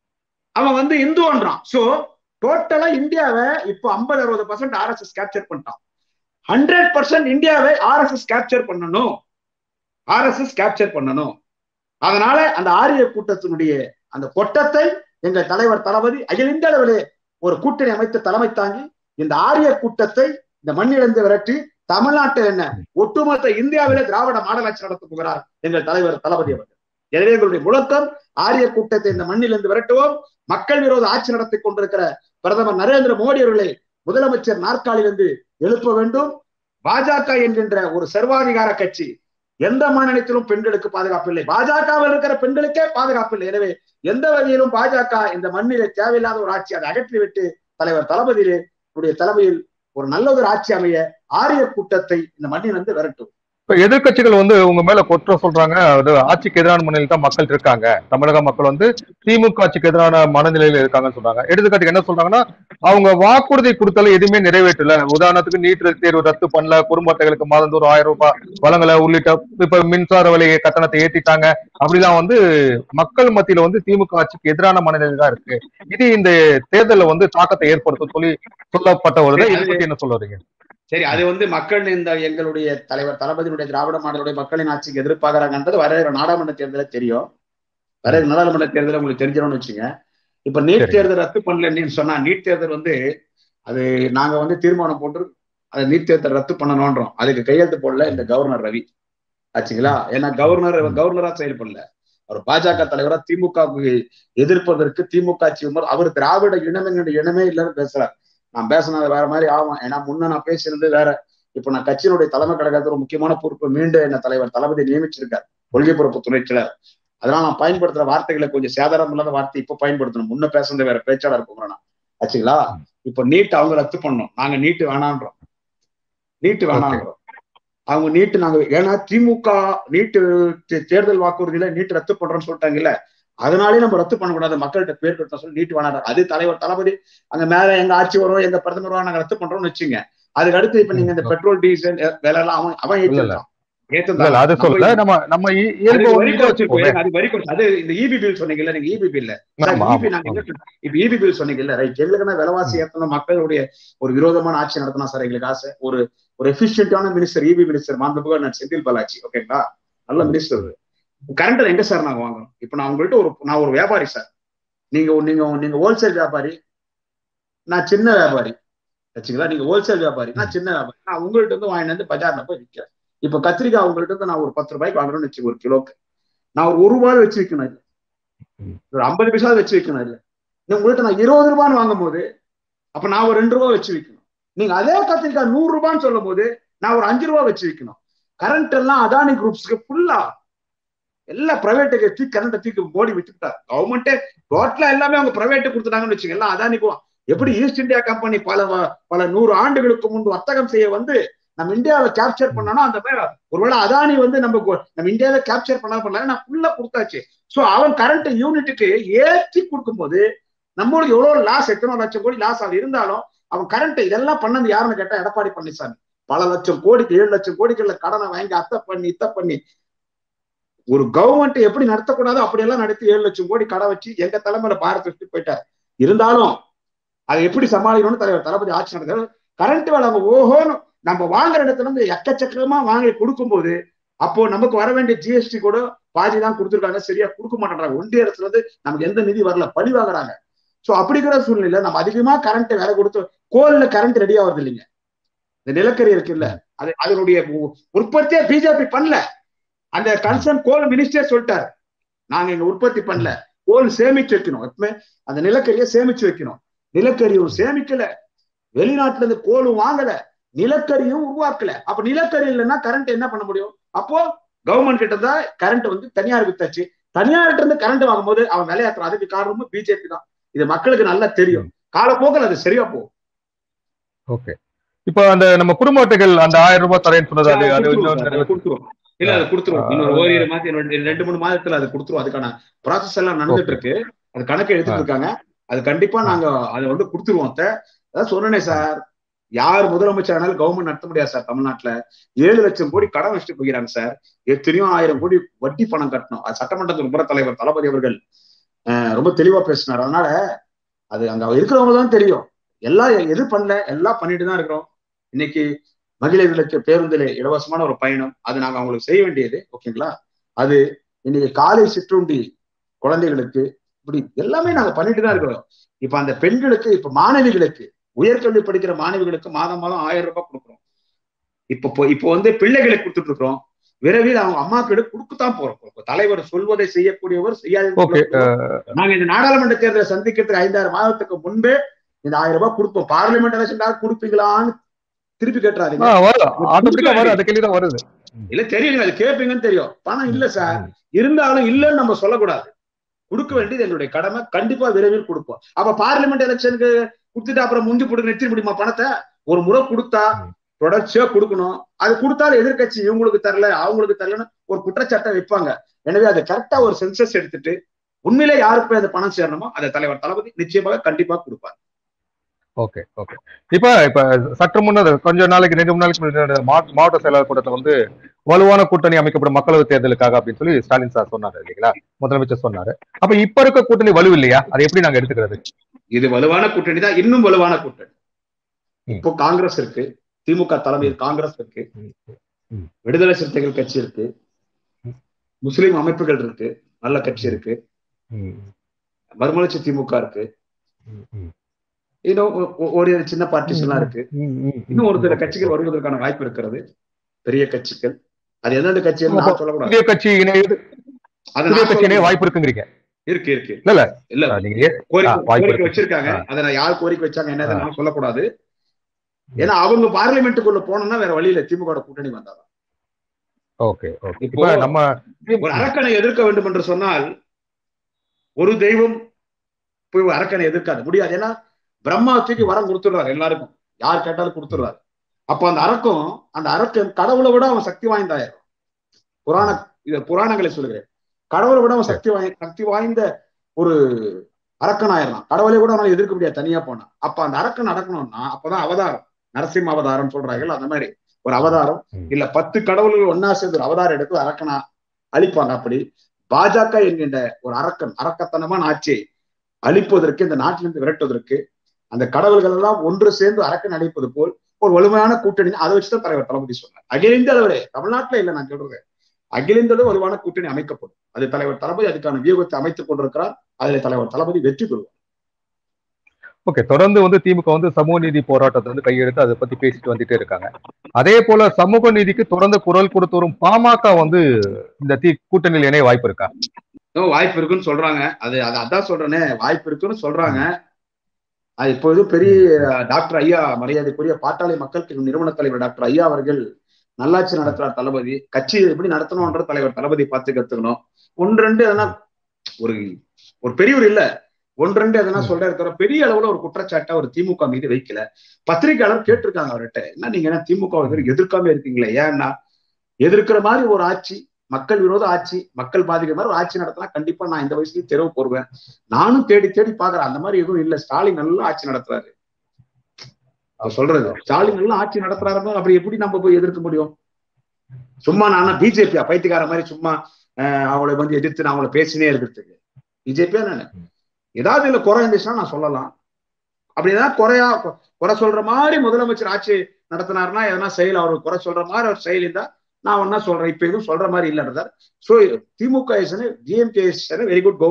அவன் வந்து இந்துன்றான் சோ டோட்டலா இந்தியாவை இப்போ ஐம்பது அறுபது பர்சன்ட் ஆர்எஸ்எஸ் கேப்சர் பண்ணிட்டான் ஹண்ட்ரட் பர்சன்ட் இந்தியாவை ஆர்எஸ்எஸ் கேப்சர் பண்ணணும் ஆர்எஸ்எஸ் கேப்சர் பண்ணணும் அதனால அந்த ஆரிய கூட்டத்தினுடைய அந்த கொட்டத்தை எங்கள் தலைவர் தளபதி அகில இந்திய அளவிலே ஒரு கூட்டணி அமைத்து தலைமை தாங்கி இந்த ஆரிய கூட்டத்தை இந்த மண்ணிலிருந்து விரட்டி தமிழ்நாட்டில் என்ன ஒட்டுமொத்த இந்தியாவிலே திராவிட மாடல் ஆட்சி நடத்த போகிறார் எங்கள் தலைவர் தளபதி அவர்கள் எனவே எங்களுடைய முழக்கம் ஆரிய கூட்டத்தை இந்த மண்ணிலிருந்து விரட்டுவோம் மக்கள் விரோத ஆட்சி நடத்தி கொண்டிருக்கிற பிரதமர் நரேந்திர மோடி அவர்களை முதலமைச்சர் நாற்காலிலிருந்து எழுப்ப வேண்டும் பாஜக என்கின்ற ஒரு சர்வாதிகார கட்சி எந்த மாநிலத்திலும் பெண்களுக்கு பாதுகாப்பு இல்லை பாஜகவில் இருக்கிற பெண்களுக்கே பாதுகாப்பு இல்லை எனவே எந்த வகையிலும் பாஜக இந்த மண்ணிலே தேவையில்லாத ஒரு ஆட்சி அதை அகற்றிவிட்டு தலைவர் தளபதியிலே உடைய தலைமையில் ஒரு நல்ல ஒரு ஆட்சி அமைய ஆரிய கூட்டத்தை இந்த மண்ணிலிருந்து விரட்டும் இப்ப எதிர்க்கட்சிகள் வந்து உங்க மேல குற்றம் சொல்றாங்க அது ஆட்சிக்கு எதிரான மனநிலையில் தான் மக்கள் இருக்காங்க தமிழக மக்கள் வந்து திமுக ஆட்சிக்கு எதிரான மனநிலையில இருக்காங்கன்னு சொல்றாங்க எடுத்துக்காட்டுக்கு என்ன சொல்றாங்கன்னா அவங்க வாக்குறுதி கொடுத்தாலும் எதுவுமே நிறைவேற்றல உதாரணத்துக்கு நீட் தேர்வு ரத்து பண்ணல குடும்ப அட்டைகளுக்கு மாதந்தோறும் ஆயிரம் ரூபாய் வழங்கல உள்ளிட்ட இப்ப மின்சார விலை கட்டணத்தை ஏத்திட்டாங்க அப்படிலாம் வந்து மக்கள் மத்தியில வந்து திமுக ஆட்சிக்கு எதிரான மனநிலை தான் இருக்கு இது இந்த தேர்தல்ல வந்து தாக்கத்தை ஏற்படுத்தும் சொல்லி சொல்லப்பட்ட ஒரு இதை பத்தி என்ன சொல்ல வரீங்க சரி அது வந்து மக்கள் இந்த எங்களுடைய தலைவர் தளபதியினுடைய திராவிட மாடலுடைய மக்களின் ஆட்சிக்கு எதிர்பார்க்கறாங்கன்றது வரைகிற நாடாளுமன்ற தேர்தலில் தெரியும் வரைகிற நாடாளுமன்ற தேர்தல் உங்களுக்கு தெரிஞ்சிடும்னு வச்சுங்க இப்ப நீட் சரி. தேர்தல் ரத்து பண்ணலன்னு சொன்னா நீட் தேர்தல் வந்து அது நாங்க வந்து தீர்மானம் போட்டு அது நீட் தேர்தல் ரத்து பண்ணணும்ன்றோம் அதுக்கு கையெழுத்து போடல இந்த கவர்னர் ரவி ஆச்சுங்களா ஏன்னா கவர்னர் கவர்னரா செயல்படல அவர் பாஜக தலைவரா திமுகவுக்கு எதிர்ப்பதற்கு திமுக ஆட்சி விமர்- அவர் திராவிட இனம் என்கிற இனமே இல்லைன்னு பேசுறார் நான் பேசினது வேற மாதிரி ஆகும் ஏன்னா முன்ன நான் பேசினது வேற இப்ப நான் கட்சியினுடைய தலைமை கழகத்தில் ஒரு முக்கியமான பொறுப்பு மீண்டும் என்ன தலைவர் தளபதி நியமிச்சிருக்கார் கொள்கை பொறுப்பு துணை செயலர் அதனால நான் பயன்படுத்துற வார்த்தைகளை கொஞ்சம் சேதாரம் இல்லாத வார்த்தை இப்ப பயன்படுத்தணும் முன்ன பேசுனது வேற பேச்சாளர் குமரனா ஆச்சுங்களா இப்ப நீட் அவங்க ரத்து பண்ணோம் நாங்க நீட்டு வேணான்றோம் நீட்டு வேணான்றோம் அவங்க நீட்டு நாங்க ஏன்னா திமுக நீட்டு தே- தேர்தல் வாக்குறுதியில நீட் ரத்து பண்றோம்னு சொல்லிட்டாங்கல்ல அதனாலே நம்ம ரத்து பண்ணக்கூடாது மக்கள்கிட்ட பேர் கட்டணும் சொல்லி நீட்டு வேணாம் அது தலைவர் தளபதி அங்க மேல எங்க ஆட்சி வரும் எங்க பிரதமர் வரும் நாங்க ரத்து பண்றோம்னு வச்சுங்க அதுக்கு அடுத்து இப்ப நீங்க இந்த பெட்ரோல் டீசல் விலை எல்லாம் அவன் அவன் இல்ல, இல்ல. ஏற்றிருக்கான் இல்ல ஏத்துந்தான். இல்ல அது நம்ம சொல்லல நம்ம நம்ம இ- இயல்பு அதுக்கு வந்து வரி இதை குறைச்சு வச்சுக்கோமே. அது வரி குறைச்சு அது இந்த இபி பில் சொன்னீங்கல்ல நீங்க இபி பில் ஆமா, இபி ஆமா, நாங்க ஆமா. எங்க இப்ப இபி பில் சொன்னீங்கல்ல ரைட் எங்களுக்குன்னா விலைவாசி ஏத்தணும் மக்களுடைய ஒரு விரோதமான ஆட்சி நடத்தினா சார் எங்களுக்கு ஆசை ஒரு ஒரு எஃபிஷியன்டான மினிஸ்டர் இபி மினிஸ்டர் மாண்புமிகு நான் செந்தில் பாலாஜி ஓகேங்களா நல்ல மினிஸ்டர் கரண்ட் எங்க சார் நாங்க வாங்குறோம் இப்ப நான் உங்கள்கிட்ட ஒரு நான் ஒரு வியாபாரி சார் நீங்க நீங்க நீங்க ஹோல்சேல் வியாபாரி நான் சின்ன வியாபாரி வச்சுங்களா நீங்க ஹோல்சேல் வியாபாரி நான் சின்ன வியாபாரி நான் உங்கள்கிட்ட இருந்து வாங்கிட்டு வந்து பஜார்ல போய் விற்கிறேன் இப்ப கத்திரிக்காய் உங்கள்கிட்ட இருந்து நான் ஒரு பத்து ரூபாய்க்கு வாங்குறேன்னு வச்சு ஒரு கிலோக்கு நான் ஒரு ஒரு ரூபாய் வச்சு விற்கணும் இல்ல ஒரு ஐம்பது பைசா வச்சு விற்கணும் இல்ல நீ உங்கள்கிட்ட நான் இருபது ரூபான்னு வாங்கும் போது அப்ப நான் ஒரு ரெண்டு ரூபாய் வச்சு விற்கணும் நீங்க அதே கத்திரிக்காய் நூறு ரூபான்னு சொல்லும் போது நான் ஒரு அஞ்சு ரூபாய் வச்சு விற்கணும் கரண்ட் எல்லாம் அதானி குரூப்ஸ்க்கு ஃபுல்லா எல்லா பிரைவேட்டுக்கு தூக்கி கரண்ட்டை தூக்கி மோடி வித்துட்டார் கவர்மெண்ட்டே டோட்டலா எல்லாமே அவங்க பிரைவேட்டு கொடுத்துட்டாங்கன்னு வச்சுங்க எல்லாம் அதானிக்கும் எப்படி ஈஸ்ட் இந்தியா கம்பெனி பல வ- பல நூறு ஆண்டுகளுக்கு முன்பு வர்த்தகம் செய்ய வந்து நம்ம இந்தியாவை கேப்சர் பண்ணணும் அந்த மாதிரி ஒருவேளை அதானி வந்து நம்ம கொ- நம்ம இந்தியாவை கேப்சர் பண்ண பண்ணல நான் ஃபுல்லா கொடுத்தாச்சு சோ அவன் கரண்ட் யூனிட்டுக்கு ஏற்றி கொடுக்கும்போது நம்மளுக்கு எவ்வளவு லாஸ் எத்தனை லட்சம் கோடி லாஸ் ஆகுது இருந்தாலும் அவன் கரண்ட் இதெல்லாம் பண்ணது யாருன்னு கேட்டா எடப்பாடி பழனிசாமி பல லட்சம் கோடிக்கு ஏழு லட்சம் கோடிகள்ல கடனை வாங்கி அத்தை பண்ணி இத்தை பண்ணி ஒரு கவர்மெண்ட் எப்படி நடத்தக்கூடாதோ அப்படியெல்லாம் நடத்தி ஏழு லட்சம் கோடி கடை வச்சு எங்க தலைமையில பாரத் வச்சுட்டு போயிட்டார் இருந்தாலும் அதை எப்படி சமாளிக்கணும்னு தலைவர் தளபதி ஆட்சி நடத்துறாரு கரண்ட் வேலை அவங்க ஓஹோன்னு நம்ம வாங்குற இடத்துல இருந்து எக்கச்சக்கமா வாங்கி கொடுக்கும்போது அப்போ நமக்கு வர வேண்டிய ஜிஎஸ்டி கூட பாதி தான் கொடுத்துருக்காங்க சரியா கொடுக்க மாட்டேன்றாங்க ஒன்றிய அரசுல இருந்து நமக்கு எந்த நிதி வரல பழி வாங்குறாங்க சோ அப்படிங்கிற சூழ்நிலை நம்ம அதிகமா கரண்ட் வேலை கொடுத்து கோல்ல கரண்ட் ரெடி ஆகுறது இல்லைங்க இந்த நிலக்கரி இருக்குல்ல அது அதனுடைய உ- உற்பத்தியே பிஜேபி பண்ணல அந்த கன்சர்ன் கோல் மினிஸ்டர் சொல்லிட்டாரு நாங்க இங்க உற்பத்தி பண்ணல கோல் சேமிச்சு வைக்கணும் எப்பவுமே அந்த நிலக்கரியை சேமிச்சு வைக்கணும் நிலக்கரியும் சேமிக்கல வெளிநாட்டுல இருந்து கோலும் வாங்கல நிலக்கரியும் உருவாக்கல அப்ப நிலக்கரி இல்லைன்னா கரண்ட் என்ன பண்ண முடியும் அப்போ கவர்மெண்ட் கிட்ட தான் கரண்ட் வந்து தனியார் வித்தாச்சு தனியார்கிட்ட இருந்து கரண்ட் வாங்கும்போது அவன் விளையாட்டுறான் அதுக்கு காரணமும் பிஜேபி தான் இது மக்களுக்கு நல்லா தெரியும் காலப்போக்கில் அது சரியா போகும் ஓகே இப்போ அந்த நம்ம குடும்ப அட்டைகள் அந்த ஆயிரம் ரூபாய் தரேன்னு சொன்னது அது அது கொடுத்துருவோம் இன்னொரு சார், அதை கொடுத்துருவோம் இல்ல அது கொடுத்துருவோம் இன்னொரு ஓரிரு மாதம் இன்னொரு ரெண்டு மூணு மாதத்துல அது கொடுத்துருவோம் அதுக்கான ப்ராசஸ் எல்லாம் நடந்துட்டு இருக்கு அது கணக்கு எடுத்துட்டு இருக்காங்க அது கண்டிப்பா நாங்க அதை வந்து கொடுத்துருவோம் அத்தை. அதான் சொன்னேனே சார் யார் முதலமைச்சர் ஆனாலும் கவர்மெண்ட் நடத்த முடியாது சார் தமிழ்நாட்டுல ஏழு லட்சம் கோடி கடன் வச்சுட்டு போகிறாங்க சார் எத்தனையோ ஆயிரம் கோடி வட்டி பணம் கட்டணும் அது சட்டமன்றத்தின் உபர தலைவர் தளபதி அவர்கள் அஹ், ரொம்ப தெளிவா பேசினார் அதனால அது அங்க இருக்கிறவங்க தான் தெரியும் எல்லாம் எது பண்ணல எல்லாம் பண்ணிட்டு தான் இருக்கிறோம் இன்னைக்கு மகளிர்களுக்கு பேருந்தில் இலவசமான ஒரு பயணம் அது நாங்க அவங்களுக்கு செய்ய வேண்டியது ஓகேங்களா அது இன்னைக்கு காலை சிற்றுண்டி குழந்தைகளுக்கு இப்படி எல்லாமே நாங்க பண்ணிட்டு தான் இருக்கிறோம் இப்ப அந்த பெண்களுக்கு இப்ப மாணவிகளுக்கு உயர்கல்வி படிக்கிற மாணவிகளுக்கு மாதம் மாதம் ஆயிரம் ரூபாய் கொடுக்குறோம் இப்போ இப்போ- இப்போ வந்து பிள்ளைகளுக்கு கொடுத்துட்டு இருக்கிறோம் விரைவில் அவங்க அம்மாக்களுக்கு கொடுக்கத்தான் போறோம் இப்ப தலைவர் சொல்வதை செய்யக்கூடியவர் ஓகே செய்யாத நாங்க இந்த நாடாளுமன்ற தேர்தலை சந்திக்கிறதுக்கு ஐந்தாறு மாதத்துக்கு முன்பே இந்த ஆயிரம் ரூபாய் கொடுப்போம் பார்லிமெண்ட் எலெக்ஷன் கொடுப்பீங்களான்னு திருப்பி கேட்டுறாதீங்க வரும் ஆட்டோமேட்டிக்கா வரும் அது கேள்வி தான் வருது இல்ல தெரியும் அது கேட்பீங்கன்னு தெரியும் பணம் இல்ல சார் இருந்தாலும் இல்லைன்னு நம்ம சொல்லக்கூடாது கொடுக்க வேண்டியது எங்களுடைய கடமை கண்டிப்பா விரைவில் கொடுப்போம் அப்ப பார்லிமெண்ட் எலெக்ஷனுக்கு கொடுத்துட்டு அப்புறம் முந்தி போட்டு நிறுத்திட முடியுமா பணத்தை ஒரு முறை கொடுத்தா ம். தொடர்ச்சியா கொடுக்கணும் அது கொடுத்தாலும் எதிர்க்கட்சி இவங்களுக்கு தரல அவங்களுக்கு தரலன்னு ஒரு குற்றச்சாட்டை வைப்பாங்க எனவே அது கரெக்டா ஒரு சென்சஸ் எடுத்துட்டு உண்மையிலே யாருக்கு போய் அந்த பணம் சேரணுமோ அதை தலைவர் தளபதி நிச்சயமாக கண்டிப்பா கொடுப்பார் ஓகே ஓகே இப்ப இப்ப சற்று முன்னர் கொஞ்ச நாளைக்கு ரெண்டு மூணு நாளைக்கு முன்னாடி மா- மாவட்ட செயலாளர் கூட்டத்துல வந்து வலுவான கூட்டணி அமைக்கப்படும் மக்களவைத் தேர்தலுக்காக அப்படின்னு சொல்லி ஸ்டாலின் சார் சொன்னாரு இல்லைங்களா முதலமைச்சர் சொன்னாரு அப்ப இப்ப இருக்க கூட்டணி வலு இல்லையா அதை எப்படி நாங்க எடுத்துக்கிறது இது வலுவான கூட்டணி தான் இன்னும் வலுவான கூட்டணி ம். இப்போ காங்கிரஸ் இருக்கு திமுக தலைமையில் காங்கிரஸ் இருக்கு ம். ம். விடுதலை சிறுத்தைகள் கட்சி இருக்கு ம். முஸ்லிம் அமைப்புகள் இருக்கு நல்ல கட்சி இருக்கு ம், மறுமலர்ச்சி திமுக இருக்கு ம், ம். இன்னும் ஒ- ஒ- ஒரு சின்ன பார்ட்டிஸ் எல்லாம் இருக்கு ம், ம், இன்னும் ஒரு சில ம். கட்சிகள் வருவதற்கான வாய்ப்பு இருக்கிறது பெரிய கட்சிகள் அது எந்தெந்த கட்சி நான் சொல்லக்கூடாது புதிய கட்சி இணையது அது புதிய நான் கட்சி இணைய சொல்ல வாய்ப்பு இருக்குங்கிறீங்க இருக்கு இருக்கு இல்ல, இல்ல. இல்ல ஆ, நீங்க ஏ- கோரிக்கை ஆ, வாய்ப்பு கோரிக்கை இருக்கு. வச்சிருக்காங்க ஆ. அதை நான் யார் கோரிக்கை வச்சாங்க என்னதை ஆ. நான் சொல்லக்கூடாது ஏன்னா அவங்க பார்லிமெண்ட்டுக்குள்ள போனோம்னா வேற வழியில திமுக வோட கூட்டணி வந்தாங்க ஓகே ஓகே இப்போ இப்ப நம்ம ஒரு அரக்கனை எதிர்க்க வேண்டும் என்று சொன்னால் ஒரு தெய்வம் போய் ஒரு அரக்கனை எதிர்க்காது முடியாது ஏன்னா பிரம்மா தூக்கி வரம் கொடுத்துடுறாரு எல்லாருக்கும் யார் கேட்டாலும் கொடுத்துடுறாரு அப்ப அந்த அரக்கம் அந்த அரக்கன் கடவுளை விட அவன் சக்தி வாய்ந்தாயிரும் புராண இது புராணங்களை சொல்லுகிறேன் கடவுளை விட அவன் சக்தி வாய் சக்தி வாய்ந்த ஒரு அரக்கனாயிரம் கடவுளை கூட அவனால எதிர்க்க முடியாது தனியா போனான் அப்ப அந்த அரக்கன் நடக்கணும்னா அப்பதான் அவதாரம் நரசிம்ம அவதாரம் சொல்றார்கள் அந்த மாதிரி ஒரு அவதாரம் ம். இல்ல பத்து கடவுள்கள் ஒன்னா சேர்ந்து ஒரு அவதாரம் எடுத்து அரக்கனா அழிப்பாங்க அப்படி பாஜக என்கின்ற ஒரு அரக்கன் அரக்கத்தனமான ஆட்சியை அழிப்பதற்கு இந்த நாட்டிலிருந்து விரட்டுவதற்கு அந்த கடவுள்கள் எல்லாம் ஒன்று சேர்ந்து அரக்கன் அழிப்பது போல் ஒரு வலுமையான கூட்டணி அதை வச்சுதான் தலைவர் தளபதி சொன்னார் அகில இந்திய அளவிலே தமிழ்நாட்டுல இல்ல நான் சொல்றது அகில இந்திய அளவு வலுவான கூட்டணி அமைக்கப்படும் அது தலைவர் தளபதி அதுக்கான வியூகத்தை அமைத்துக் கொண்டிருக்கிறார் அதில் தலைவர் தளபதி வெற்றி பெறுவார் ஓகே தொடர்ந்து வந்து திமுக வந்து சமூக நீதி போராட்டத்தை வந்து கையெடுத்து அதை பத்தி பேசிட்டு வந்துட்டே இருக்காங்க அதே போல சமூக நீதிக்கு தொடர்ந்து குரல் கொடுத்து வரும் பாமக வந்து இந்த தீ கூட்டணியில் இணைய வாய்ப்பு இருக்கா இன்னும் வாய்ப்பு இருக்குன்னு சொல்றாங்க அது அது அதான் சொல்றேனே வாய்ப்பு இருக்குன்னு சொல்றாங்க அது இப்போது பெரிய டாக்டர் ஐயா மரியாதைக்குரிய பாட்டாளி மக்கள் நிறுவன தலைவர் டாக்டர் ஐயா அவர்கள் நல்லாட்சி நடத்துறார் தளபதி கட்சி எப்படி நடத்தணும்ன்ற தலைவர் தளபதி பார்த்து கத்துக்கணும் ஒன்று ரெண்டு எதனா ஒரு ஒரு பெரியவர் இல்ல ஒன்று ரெண்டு எதனா சொல்ற இருக்கிற பெரிய அளவுல ஒரு குற்றச்சாட்டை ஒரு திமுக மீது வைக்கல பத்திரிகையாளர் கேட்டிருக்காங்க அவர்கிட்ட என்ன நீங்க என்ன திமுக எதிர்க்காம இருக்கீங்களே ஏன்னா எதிர்க்கிற மாதிரி ஒரு ஆட்சி மக்கள் விரோத ஆட்சி மக்கள் பாதிக்கிற மாதிரி ஒரு ஆட்சி நடத்தினா கண்டிப்பா நான் இந்த வயசுலயும் தெருவு போடுவேன் நானும் தேடி தேடி பாக்குறேன் அந்த மாதிரி எதுவும் இல்ல ஸ்டாலின் நல்லா ஆட்சி நடத்துறாரு அவர் சொல்றது ஸ்டாலின் நல்லா ஆட்சி நடத்துறாரு அப்படி எப்படி நம்ம போய் எதிர்க்க முடியும் சும்மா நான் பிஜேபியா பைத்தியக்கார மாதிரி சும்மா அவளை வந்து எதிர்த்து நான் அவளை பேசினே இருக்கிறதுக்கு பிஜேபியா நான் ஏதாவது இதுல குறை இருந்துச்சுன்னா நான் சொல்லலாம் அப்படி ஏதாவது குறையா குறை சொல்ற மாதிரி முதலமைச்சர் ஆட்சி நடத்தினாருன்னா எதனா செயல் அவர் குறை சொல்ற மாதிரி அவர் செயல் இருந்தா நான் ஒன்னா சொல்றேன் இப்ப எதுவும் சொல்ற மாதிரி இல்லைன்றதார் so DMK is DMK is very good government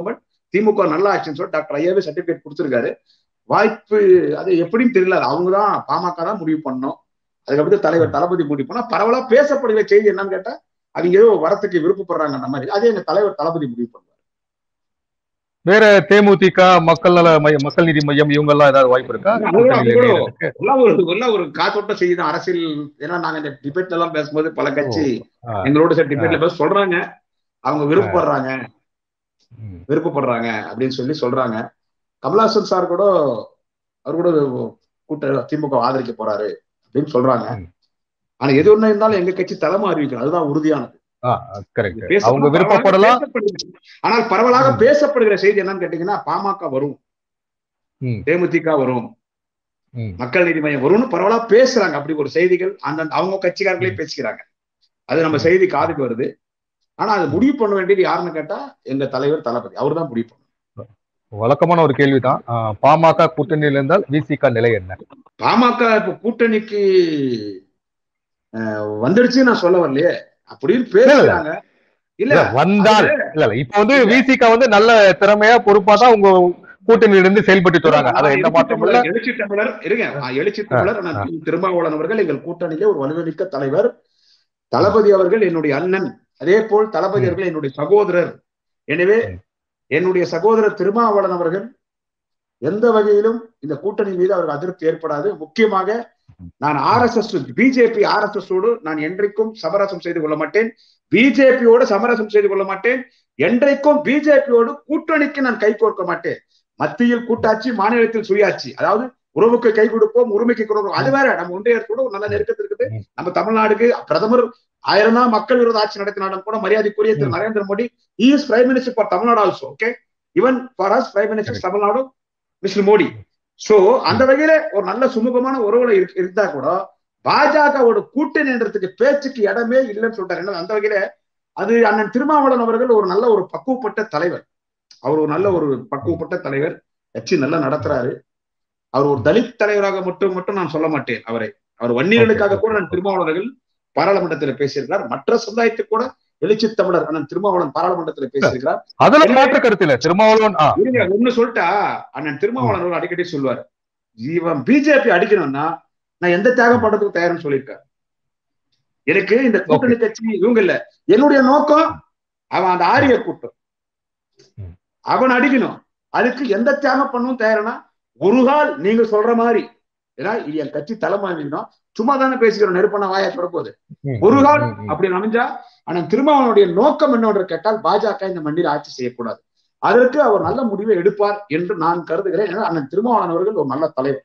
DMK நல்லா ஆச்சுன்னு சொல்லி டாக்டர் ஐயாவே சர்டிபிகேட் கொடுத்துருக்காரு வாய்ப்பு அது எப்படின்னு தெரியல அவங்க தான் பாமக தான் முடிவு பண்ணோம் அதுக்கப்புறம் தலைவர் தளபதி முடிவு பண்ணா பரவலா பேசப்படுகிற செய்தி என்னன்னு கேட்டா அவங்க ஏதோ வரத்துக்கு விருப்பப்படுறாங்க அந்த மாதிரி அதே எங்க தலைவர் தளபதி முடிவு பண்ணுவார் வேற தேமுதிக மக்கள் நல மையம் மக்கள் நீதி மையம் இவங்க எல்லாம் ஏதாவது வாய்ப்பு இருக்கா அது கூட- கூட்டணியில அது கூட- இணையறதுக்கு? எல்லாம் ஒரு எல்லாம் ஒரு காத்தோட்ட செய்தி தான் அரசியல் ஏன்னா நாங்க இந்த டிபேட்ல எல்லாம் பேசும்போது பல கட்சி ஆ. எங்களோட சார் டிபேட்ல பேச சொல்றாங்க அவங்க விருப்பப்படுறாங்க ம். விருப்பப்படுறாங்க அப்படின்னு சொல்லி சொல்றாங்க கமலாசன் சார் கூட அவர் கூட கூட்ட திமுக ஆதரிக்க போறாரு அப்படின்னு சொல்றாங்க ம். ஆனா எது ஒண்ணு இருந்தாலும் எங்க கட்சி தலைமை அறிவிக்கணும் அதுதான் உறுதியானது ஆ, correct. பேச- அவங்க பரவலாக விருப்பப்படலாம் பேசப்படுகிறது. ஆனால் பரவலாக ம். பேசப்படுகிற செய்தி என்னன்னு கேட்டீங்கன்னா பாமக வரும் ம். தேமுதிக வரும் ம். மக்கள் நீதி மையம் வரும்னு பரவலா பேசுறாங்க அப்படி ஒரு செய்திகள் அந்த அவங்க கட்சிக்காரர்களே பேசிக்கிறாங்க அது நம்ம செய்தி காதுக்கு வருது ஆனா அது முடிவு பண்ண வேண்டியது யாருன்னு கேட்டா எங்க தலைவர் தளபதி அவர் தான் முடிவு பண்ணணும் வழக்கமான ஒரு கேள்விதான் ஆ, பாமக கூட்டணியில் இருந்தால் விசிக நிலை என்ன பாமக இப்ப கூட்டணிக்கு அஹ், வந்துடுச்சு நான் சொல்ல வரலையே அப்படின்னு பேசுறாங்க இல்ல இல்ல, வந்தால் இல்ல இல்ல இப்ப வந்து விசிக வந்து நல்ல திறமையா பொறுப்பா தான் உங்க கூட்டணியில இருந்து செயல்பட்டு வராங்க அதை எந்த எழுச்சி மாற்றமும் இல்ல தமிழர், எழுச்சி தமிழர் இருங்க ஆ, எழுச்சி தமிழர் அண்ணா தி. திருமாவளவன் அவர்கள் எங்கள் கூட்டணியிலே ஒரு வலுவமிக்க தலைவர் தளபதி அவர்கள் என்னுடைய அண்ணன் அதே போல் தளபதி ம். அவர்கள் என்னுடைய சகோதரர் எனவே ம். என்னுடைய சகோதரர் திருமாவளவன் அவர்கள் எந்த வகையிலும் இந்த கூட்டணி மீது அவருக்கு அதிருப்தி ஏற்படாது முக்கியமாக நான் R S S BJP R S S ஓடு நான் என்றைக்கும் சமரசம் செய்து கொள்ள மாட்டேன் பிஜேபியோடு சமரசம் செய்து கொள்ள மாட்டேன் என்றைக்கும் பிஜேபியோடு கூட்டணிக்கு நான் கை கோர்க்க மாட்டேன் மத்தியில் கூட்டாட்சி மாநிலத்தில் சுயாட்சி அதாவது உறவுக்கு கை கொடுப்போம் உரிமைக்கு கொடுப்போம் அது வேற நம்ம ஒன்றியத்தோட ஒரு நல்ல நெருக்கத்தில் இருக்குது நம்ம தமிழ்நாடுக்கு பிரதமர் ஆயிரம் தான் மக்கள் விரோத ஆட்சி நடத்தினாலும் கூட மரியாதைக்குரிய Thiru Narendra Modi is prime minister for Tamil Nadu also okay even for as prime minister Tamil Nadu mister Modi so அந்த வகையில ஒரு நல்ல சுமூகமான உறவுல இருக்கு- இருந்தா கூட பாஜகவோட கூட்டணின்றதுக்கு பேச்சுக்கு இடமே இல்லைன்னு சொல்லிட்டாரு என்ன அந்த வகையில அது அண்ணன் திருமாவளவன் அவர்கள் ஒரு நல்ல ஒரு பக்குவப்பட்ட தலைவர் அவர் ஒரு நல்ல ஒரு பக்குவப்பட்ட தலைவர் கட்சி நல்லா நடத்துறாரு அவர் ஒரு தலித் தலைவராக மட்டும் மட்டும் நான் சொல்ல மாட்டேன் அவரை அவர் வன்னியர்களுக்காக கூட நான் திருமாவளவர்கள் பாராளுமன்றத்தில் பேசியிருக்கிறார் மற்ற சமுதாயத்துக்கு கூட எழுச்சி தமிழர் அண்ணன் திருமாவளவன் பாராளுமன்றத்தில் பேசியிருக்கிறார் அதுல இல்ல. மாற்று கருத்து இல்ல திருமாவளவன் ஆ, இருங்க ஒண்ணு சொல்லிட்டா அண்ணன் திருமாவளவன் அவர்கள் அடிக்கடி சொல்லுவார் இவன் பிஜேபி அடிக்கணும்னா நான் எந்த தியாகம் பண்றதுக்கு தயார்னு சொல்லியிருக்காரு எனக்கு இந்த கூட்டணி கட்சி இவங்க இல்ல என்னுடைய நோக்கம் அவன் அந்த ஆரிய கூட்டம் ம். அவன் அடிக்கணும் அதுக்கு எந்த தியாகம் பண்ணவும் தயாரனா ஒரு கால் நீங்க சொல்ற மாதிரி ஏன்னா இது என் கட்சி தலைமை சும்மா தானே பேசிக்கிறோம் நெருப்பன வாயா போது ம், ஒரு கால் ம், ம். அப்படி அமைஞ்சா ஆனா திருமாவளவனுடைய நோக்கம் என்னவென்று கேட்டால் பாஜக இந்த மண்ணில் ஆட்சி செய்யக்கூடாது அதற்கு அவர் நல்ல முடிவை எடுப்பார் என்று நான் கருதுகிறேன் ஏன்னா அண்ணன் திருமாவளவன் அவர்கள் ஒரு நல்ல தலைவர்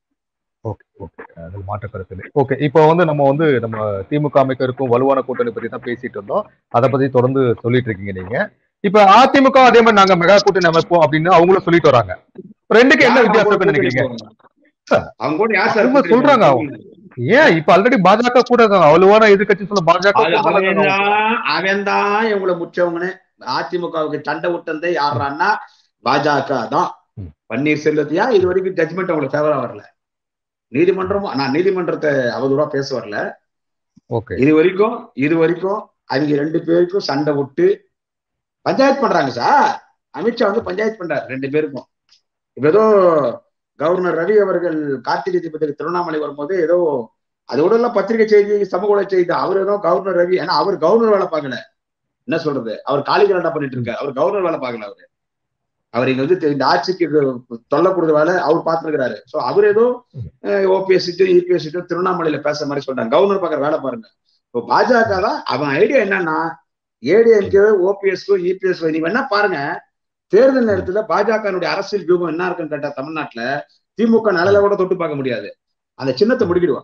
ஓகே ஓகே அதில் மாற்று கருத்து இல்லை ஓகே இப்போ வந்து நம்ம வந்து நம்ம திமுக அமைக்க இருக்கும் வலுவான கூட்டணி பத்தி தான் பேசிட்டு இருந்தோம் அதை பத்தி தொடர்ந்து சொல்லிட்டு இருக்கீங்க நீங்க இப்ப அதிமுக அதே மாதிரி நாங்க மெகா கூட்டணி அமைப்போம் அப்படின்னு அவங்களும் சொல்லிட்டு வராங்க ரெண்டுக்கு என்ன யார் அவங்க வித்தியாசம் கூட இருக்குன்னு நினைக்கிறீங்க கூட்டணி போவாங்க? அவங்க கூட யார் சார் அவங்க கூட்டணி சொல்றாங்க போவாங்க? ஏன் இப்ப ஆல்ரெடி பாஜக கூட இருக்காங்க வலுவான எதிர்கட்சி சொல்ல பாஜக அது கூட அவன் இருக்காங்க. தான் அவன் தான் இவங்களை முச்சவங்கன்னு அதிமுகவுக்கு சண்டை விட்டதே யாருன்னா பாஜக தான் ம். பன்னீர்செல்வத்தையா இது வரைக்கும் ஜட்மெண்ட் அவங்களுக்கு ஃபேவரா வரல நீதிமன்றம் நான் நீதிமன்றத்தை அவதூறா பேச வரல ஓகே இது வரைக்கும் இது வரைக்கும் அவங்க ரெண்டு பேருக்கும் சண்டை விட்டு பஞ்சாயத்து பண்றாங்க சார் அமித்ஷா வந்து பஞ்சாயத்து பண்றாரு ரெண்டு பேருக்கும் இப்ப ஏதோ கவர்னர் ரவி அவர்கள் கார்த்திகை தீபத்துக்கு திருவண்ணாமலை வரும்போது ஏதோ அதோட எல்லாம் பத்திரிகை செய்தி சமூக ஊடக செய்தி அவர் ஏதோ கவர்னர் ரவி ஏன்னா அவர் கவர்னர் வேலை பார்க்கல என்ன சொல்றது அவர் காலிகரண்டா பண்ணிட்டு இருக்காரு அவர் கவர்னர் வேலை பார்க்கல அவரு அவர் இங்க வந்து இந்த ஆட்சிக்கு தொல்லை கொடுத்த வேலை அவர் பார்த்துருக்கிறாரு சோ அவர் ஏதோ ஓபிஎஸ் இபிஎஸ் திருவண்ணாமலையில பேசுற மாதிரி சொல்றாங்க கவர்னர் பார்க்குற வேலை பாருங்க இப்போ பாஜக தான் அவன் ஐடியா என்னன்னா ஏடிஎம்கே ஓபிஎஸ்கோ இபிஎஸ்கோ நீ வேணா பாருங்க தேர்தல் நேரத்துல பாஜகனுடைய அரசியல் வியூகம் என்ன இருக்குன்னு கேட்டா தமிழ்நாட்டுல திமுக நிலையில கூட தொட்டு பார்க்க முடியாது அந்த சின்னத்தை முடிக்கிடுவான்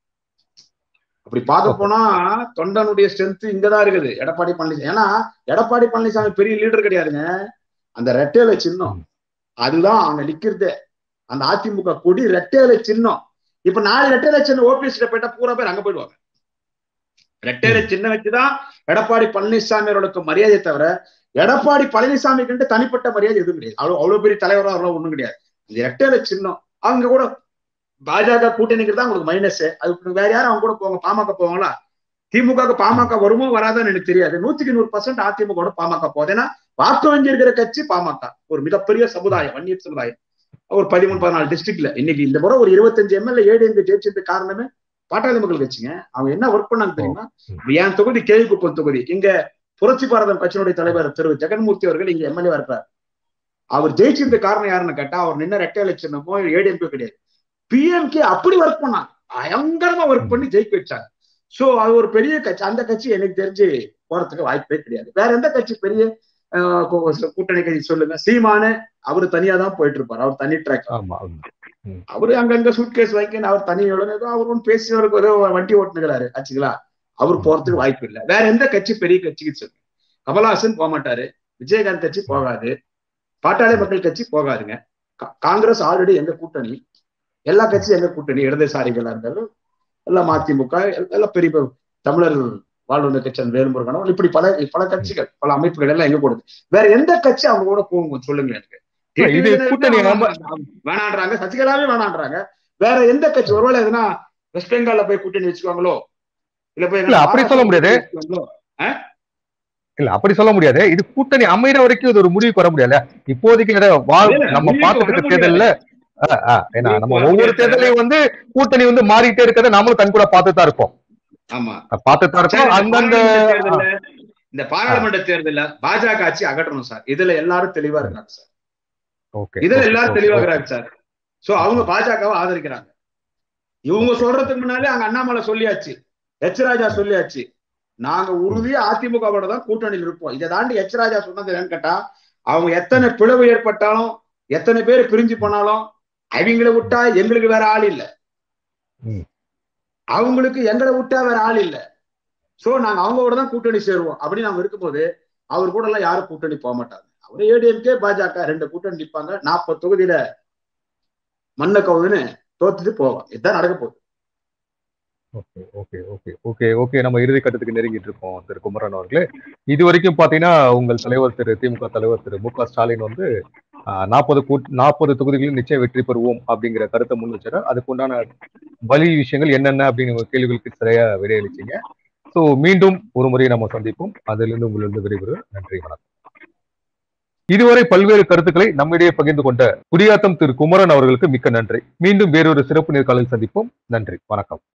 அப்படி பார்க்க போனா தொண்டனுடைய ஸ்ட்ரென்த் இங்கதான் இருக்குது எடப்பாடி பழனிசாமி ஏன்னா எடப்பாடி பழனிசாமி பெரிய லீடர் கிடையாதுங்க அந்த ரெட்டையில சின்னம் அதுதான் அங்க நிக்கிறதே அந்த அதிமுக கொடி ரெட்டையில சின்னம் இப்ப நாலு ரெட்டையில சின்ன ஓபிஎஸ் போயிட்டா பூரா பேர் அங்க போயிடுவாங்க ரெட்டையில சின்ன வச்சுதான் எடப்பாடி பழனிசாமி அவர்களுக்கு மரியாதை தவிர எடப்பாடி பழனிசாமிக்கு தனிப்பட்ட மரியாதை எதுவும் கிடையாது அவ்வளவு அவ்வளவு பெரிய தலைவரா அவரெல்லாம் ஒண்ணும் கிடையாது இந்த ரெட்டையில சின்னம் அவங்க கூட பாஜக கூட்டணிக்கு தான் உங்களுக்கு மைனஸ் அது வேற யாரும் அவங்க கூட போவாங்க பாமக போவாங்களா திமுக பாமக வருமோ வராதான்னு எனக்கு தெரியாது நூத்துக்கு நூறு பர்சன்ட் அதிமுக பாமக போகுது ஏன்னா வாக்கு வங்கி இருக்கிற கட்சி பாமக ஒரு மிகப்பெரிய சமுதாயம் வன்னியர் சமுதாயம் ஒரு பதிமூணு பதினாலு டிஸ்ட்ரிக்ட்ல இன்னைக்கு இந்த முறை ஒரு இருபத்தஞ்சு எம்எல்ஏ ஏடிஎம்கே ஜெயிச்சதுக்கு காரணமே பாட்டாளி மக்கள் கட்சிங்க அவங்க என்ன ஒர்க் பண்ணாங்க தெரியுமா என் தொகுதி கேள்விக்குப்பம் தொகுதி இங்க புரட்சி பாரதம் கட்சியினுடைய தலைவர் திரு ஜெகன்மூர்த்தி அவர்கள் இங்க எம்எல்ஏ இருக்கிறார் அவர் ஜெயிச்சதுக்கு காரணம் யாருன்னு கேட்டா அவர் நின்ன ரெட்டை லட்சணமோ ஏடிஎம்கே கிடையாது பிஎம்கே அப்படி ஒர்க் பண்ணாங்க பயங்கரமா ஒர்க் பண்ணி ஜெயிக்க வச்சாங்க சோ அது ஒரு பெரிய கட்சி அந்த கட்சி எனக்கு தெரிஞ்சு போறதுக்கு வாய்ப்பே கிடையாது வேற எந்த கட்சி பெரிய அஹ், கூ- கூட்டணி கட்சி சொல்லுங்க சீமானு அவரு தனியா தான் போயிட்டு இருப்பாரு அவர் தனி ட்ராக் ஆமா அவரு அங்கங்க சூட்கேஸ் வைக்கணும் அவர் தனியோட ஏதோ அவர் ஒன்று பேசினவருக்கு ஏதோ வண்டி ஓட்டுனுக்கிறாரு ஆச்சுங்களா அவர் போறதுக்கு வாய்ப்பு இல்லை வேற எந்த கட்சி பெரிய கட்சிக்கு சொல்லுங்க கமலஹாசன் போக மாட்டாரு விஜயகாந்த் கட்சி போகாது பாட்டாளி மக்கள் கட்சி போகாதுங்க கா- காங்கிரஸ் ஆல்ரெடி எங்க கூட்டணி எல்லா கட்சியும் எங்க கூட்டணி இடதுசாரிகளா இருந்தாலும் எல்லாம் மதிமுக எல்லாம் பெரிய பெரிய தமிழர் வாழ்வுள்ள கட்சி அந்த வேலுமுருகனும் இப்படி பல பல கட்சிகள் பல அமைப்புகள் எல்லாம் எங்க போடுது வேற எந்த கட்சி அவங்க கூட போகும் சொல்லுங்க எனக்கு இல்ல, இது கூட்டணி நம்ம- வேணான்றாங்க சசிகலாவே வேணான்றாங்க வேற எந்த கட்சி ஒருவேளை எதுனா வெஸ்ட் பெங்கால்ல போய் கூட்டணி வச்சுக்குவாங்களோ இல்ல போய் இல்ல, அப்படி சொல்ல முடியாது. வச்சுக்குவாங்களோ? இல்ல அப்படி சொல்ல முடியாது இது கூட்டணி அமைற வரைக்கும் இது ஒரு முடிவுக்கு வர முடியல இப்போதைக்கு இத வா- இல்ல, நம்ம முடிவுக்கு பார்த்துட்டு வர இருக்க தேர்தல்ல ஆ, ஆ, ஏன்னா நம்ம முடிவுக்கு வர ஒவ்வொரு முடியாது. தேர்தலையும் வந்து கூட்டணி வந்து மாறிட்டே இருக்கிறத நாமளும் கண் கூட பார்த்துட்டு தான் இருப்போம் ஆமா பார்த்துட்டு தான் சரி, இருப்போம் இந்த அந்தந்த பாராளுமன்ற தேர்தல்ல இந்த பாராளுமன்ற தேர்தல்ல பாஜக ஆட்சி அகற்றணும் சார் இதுல எல்லாரும் தெளிவா இருக்காங்க சார் ஓகே இதுல எல்லாரும் தெளிவா இருக்கிறாங்க சார் சோ அவங்க பாஜகவை ஆதரிக்கிறாங்க இவங்க சொல்றதுக்கு முன்னாலே அங்க அண்ணாமலை சொல்லியாச்சு எச் ராஜா சொல்லியாச்சு நாங்க உறுதியா அதிமுகவோட தான் கூட்டணியில் இருப்போம் இதை தாண்டி எச் ராஜா சொன்னது என்னன்னு கேட்டா அவங்க எத்தனை பிளவு ஏற்பட்டாலும் எத்தனை பேர் பிரிஞ்சு போனாலும் அவங்கள விட்டா எங்களுக்கு வேற ஆள் இல்ல ம். அவங்களுக்கு எங்களை விட்டா வேற ஆள் இல்ல சோ நாங்க அவங்களோட தான் கூட்டணி சேருவோம் அப்படின்னு அவங்க இருக்கும்போது அவர் கூட எல்லாம் யாரும் கூட்டணி போக மாட்டாங்க அவர் ஏடிஎம்கே பாஜக ரெண்டு கூட்டணி நிற்பாங்க நாற்பது தொகுதியில மண்ணை கவுதுன்னு தோத்துட்டு போவாங்க இதுதான் நடக்க போகுது okay okay okay okay okay நம்ம இறுதி கட்டத்துக்கு நெருங்கிட்டு இருக்கோம் திரு குமரன் அவர்களே இது வரைக்கும் பாத்தீங்கன்னா உங்கள் தலைவர் திரு திமுக தலைவர் திரு மு க ஸ்டாலின் வந்து நாற்பது கூட் நாற்பது தொகுதிகளில் நிச்சயம் வெற்றி பெறுவோம் அப்படிங்கிற கருத்தை முன் வச்சாரு அதுக்கு உண்டான வழி விஷயங்கள் என்னென்ன அப்படிங்கிற கேள்விகளுக்கு சரியா விடையளிச்சீங்க ஸோ மீண்டும் ஒரு முறை நம்ம சந்திப்போம் அதிலிருந்து உங்களிருந்து விடைபெறுவேன் நன்றி வணக்கம் இதுவரை பல்வேறு கருத்துக்களை நம்மிடையே பகிர்ந்து கொண்ட குடியாத்தம் திரு குமரன் அவர்களுக்கு மிக்க நன்றி மீண்டும் வேறொரு சிறப்பு நேர்காணலில் சந்திப்போம் நன்றி வணக்கம்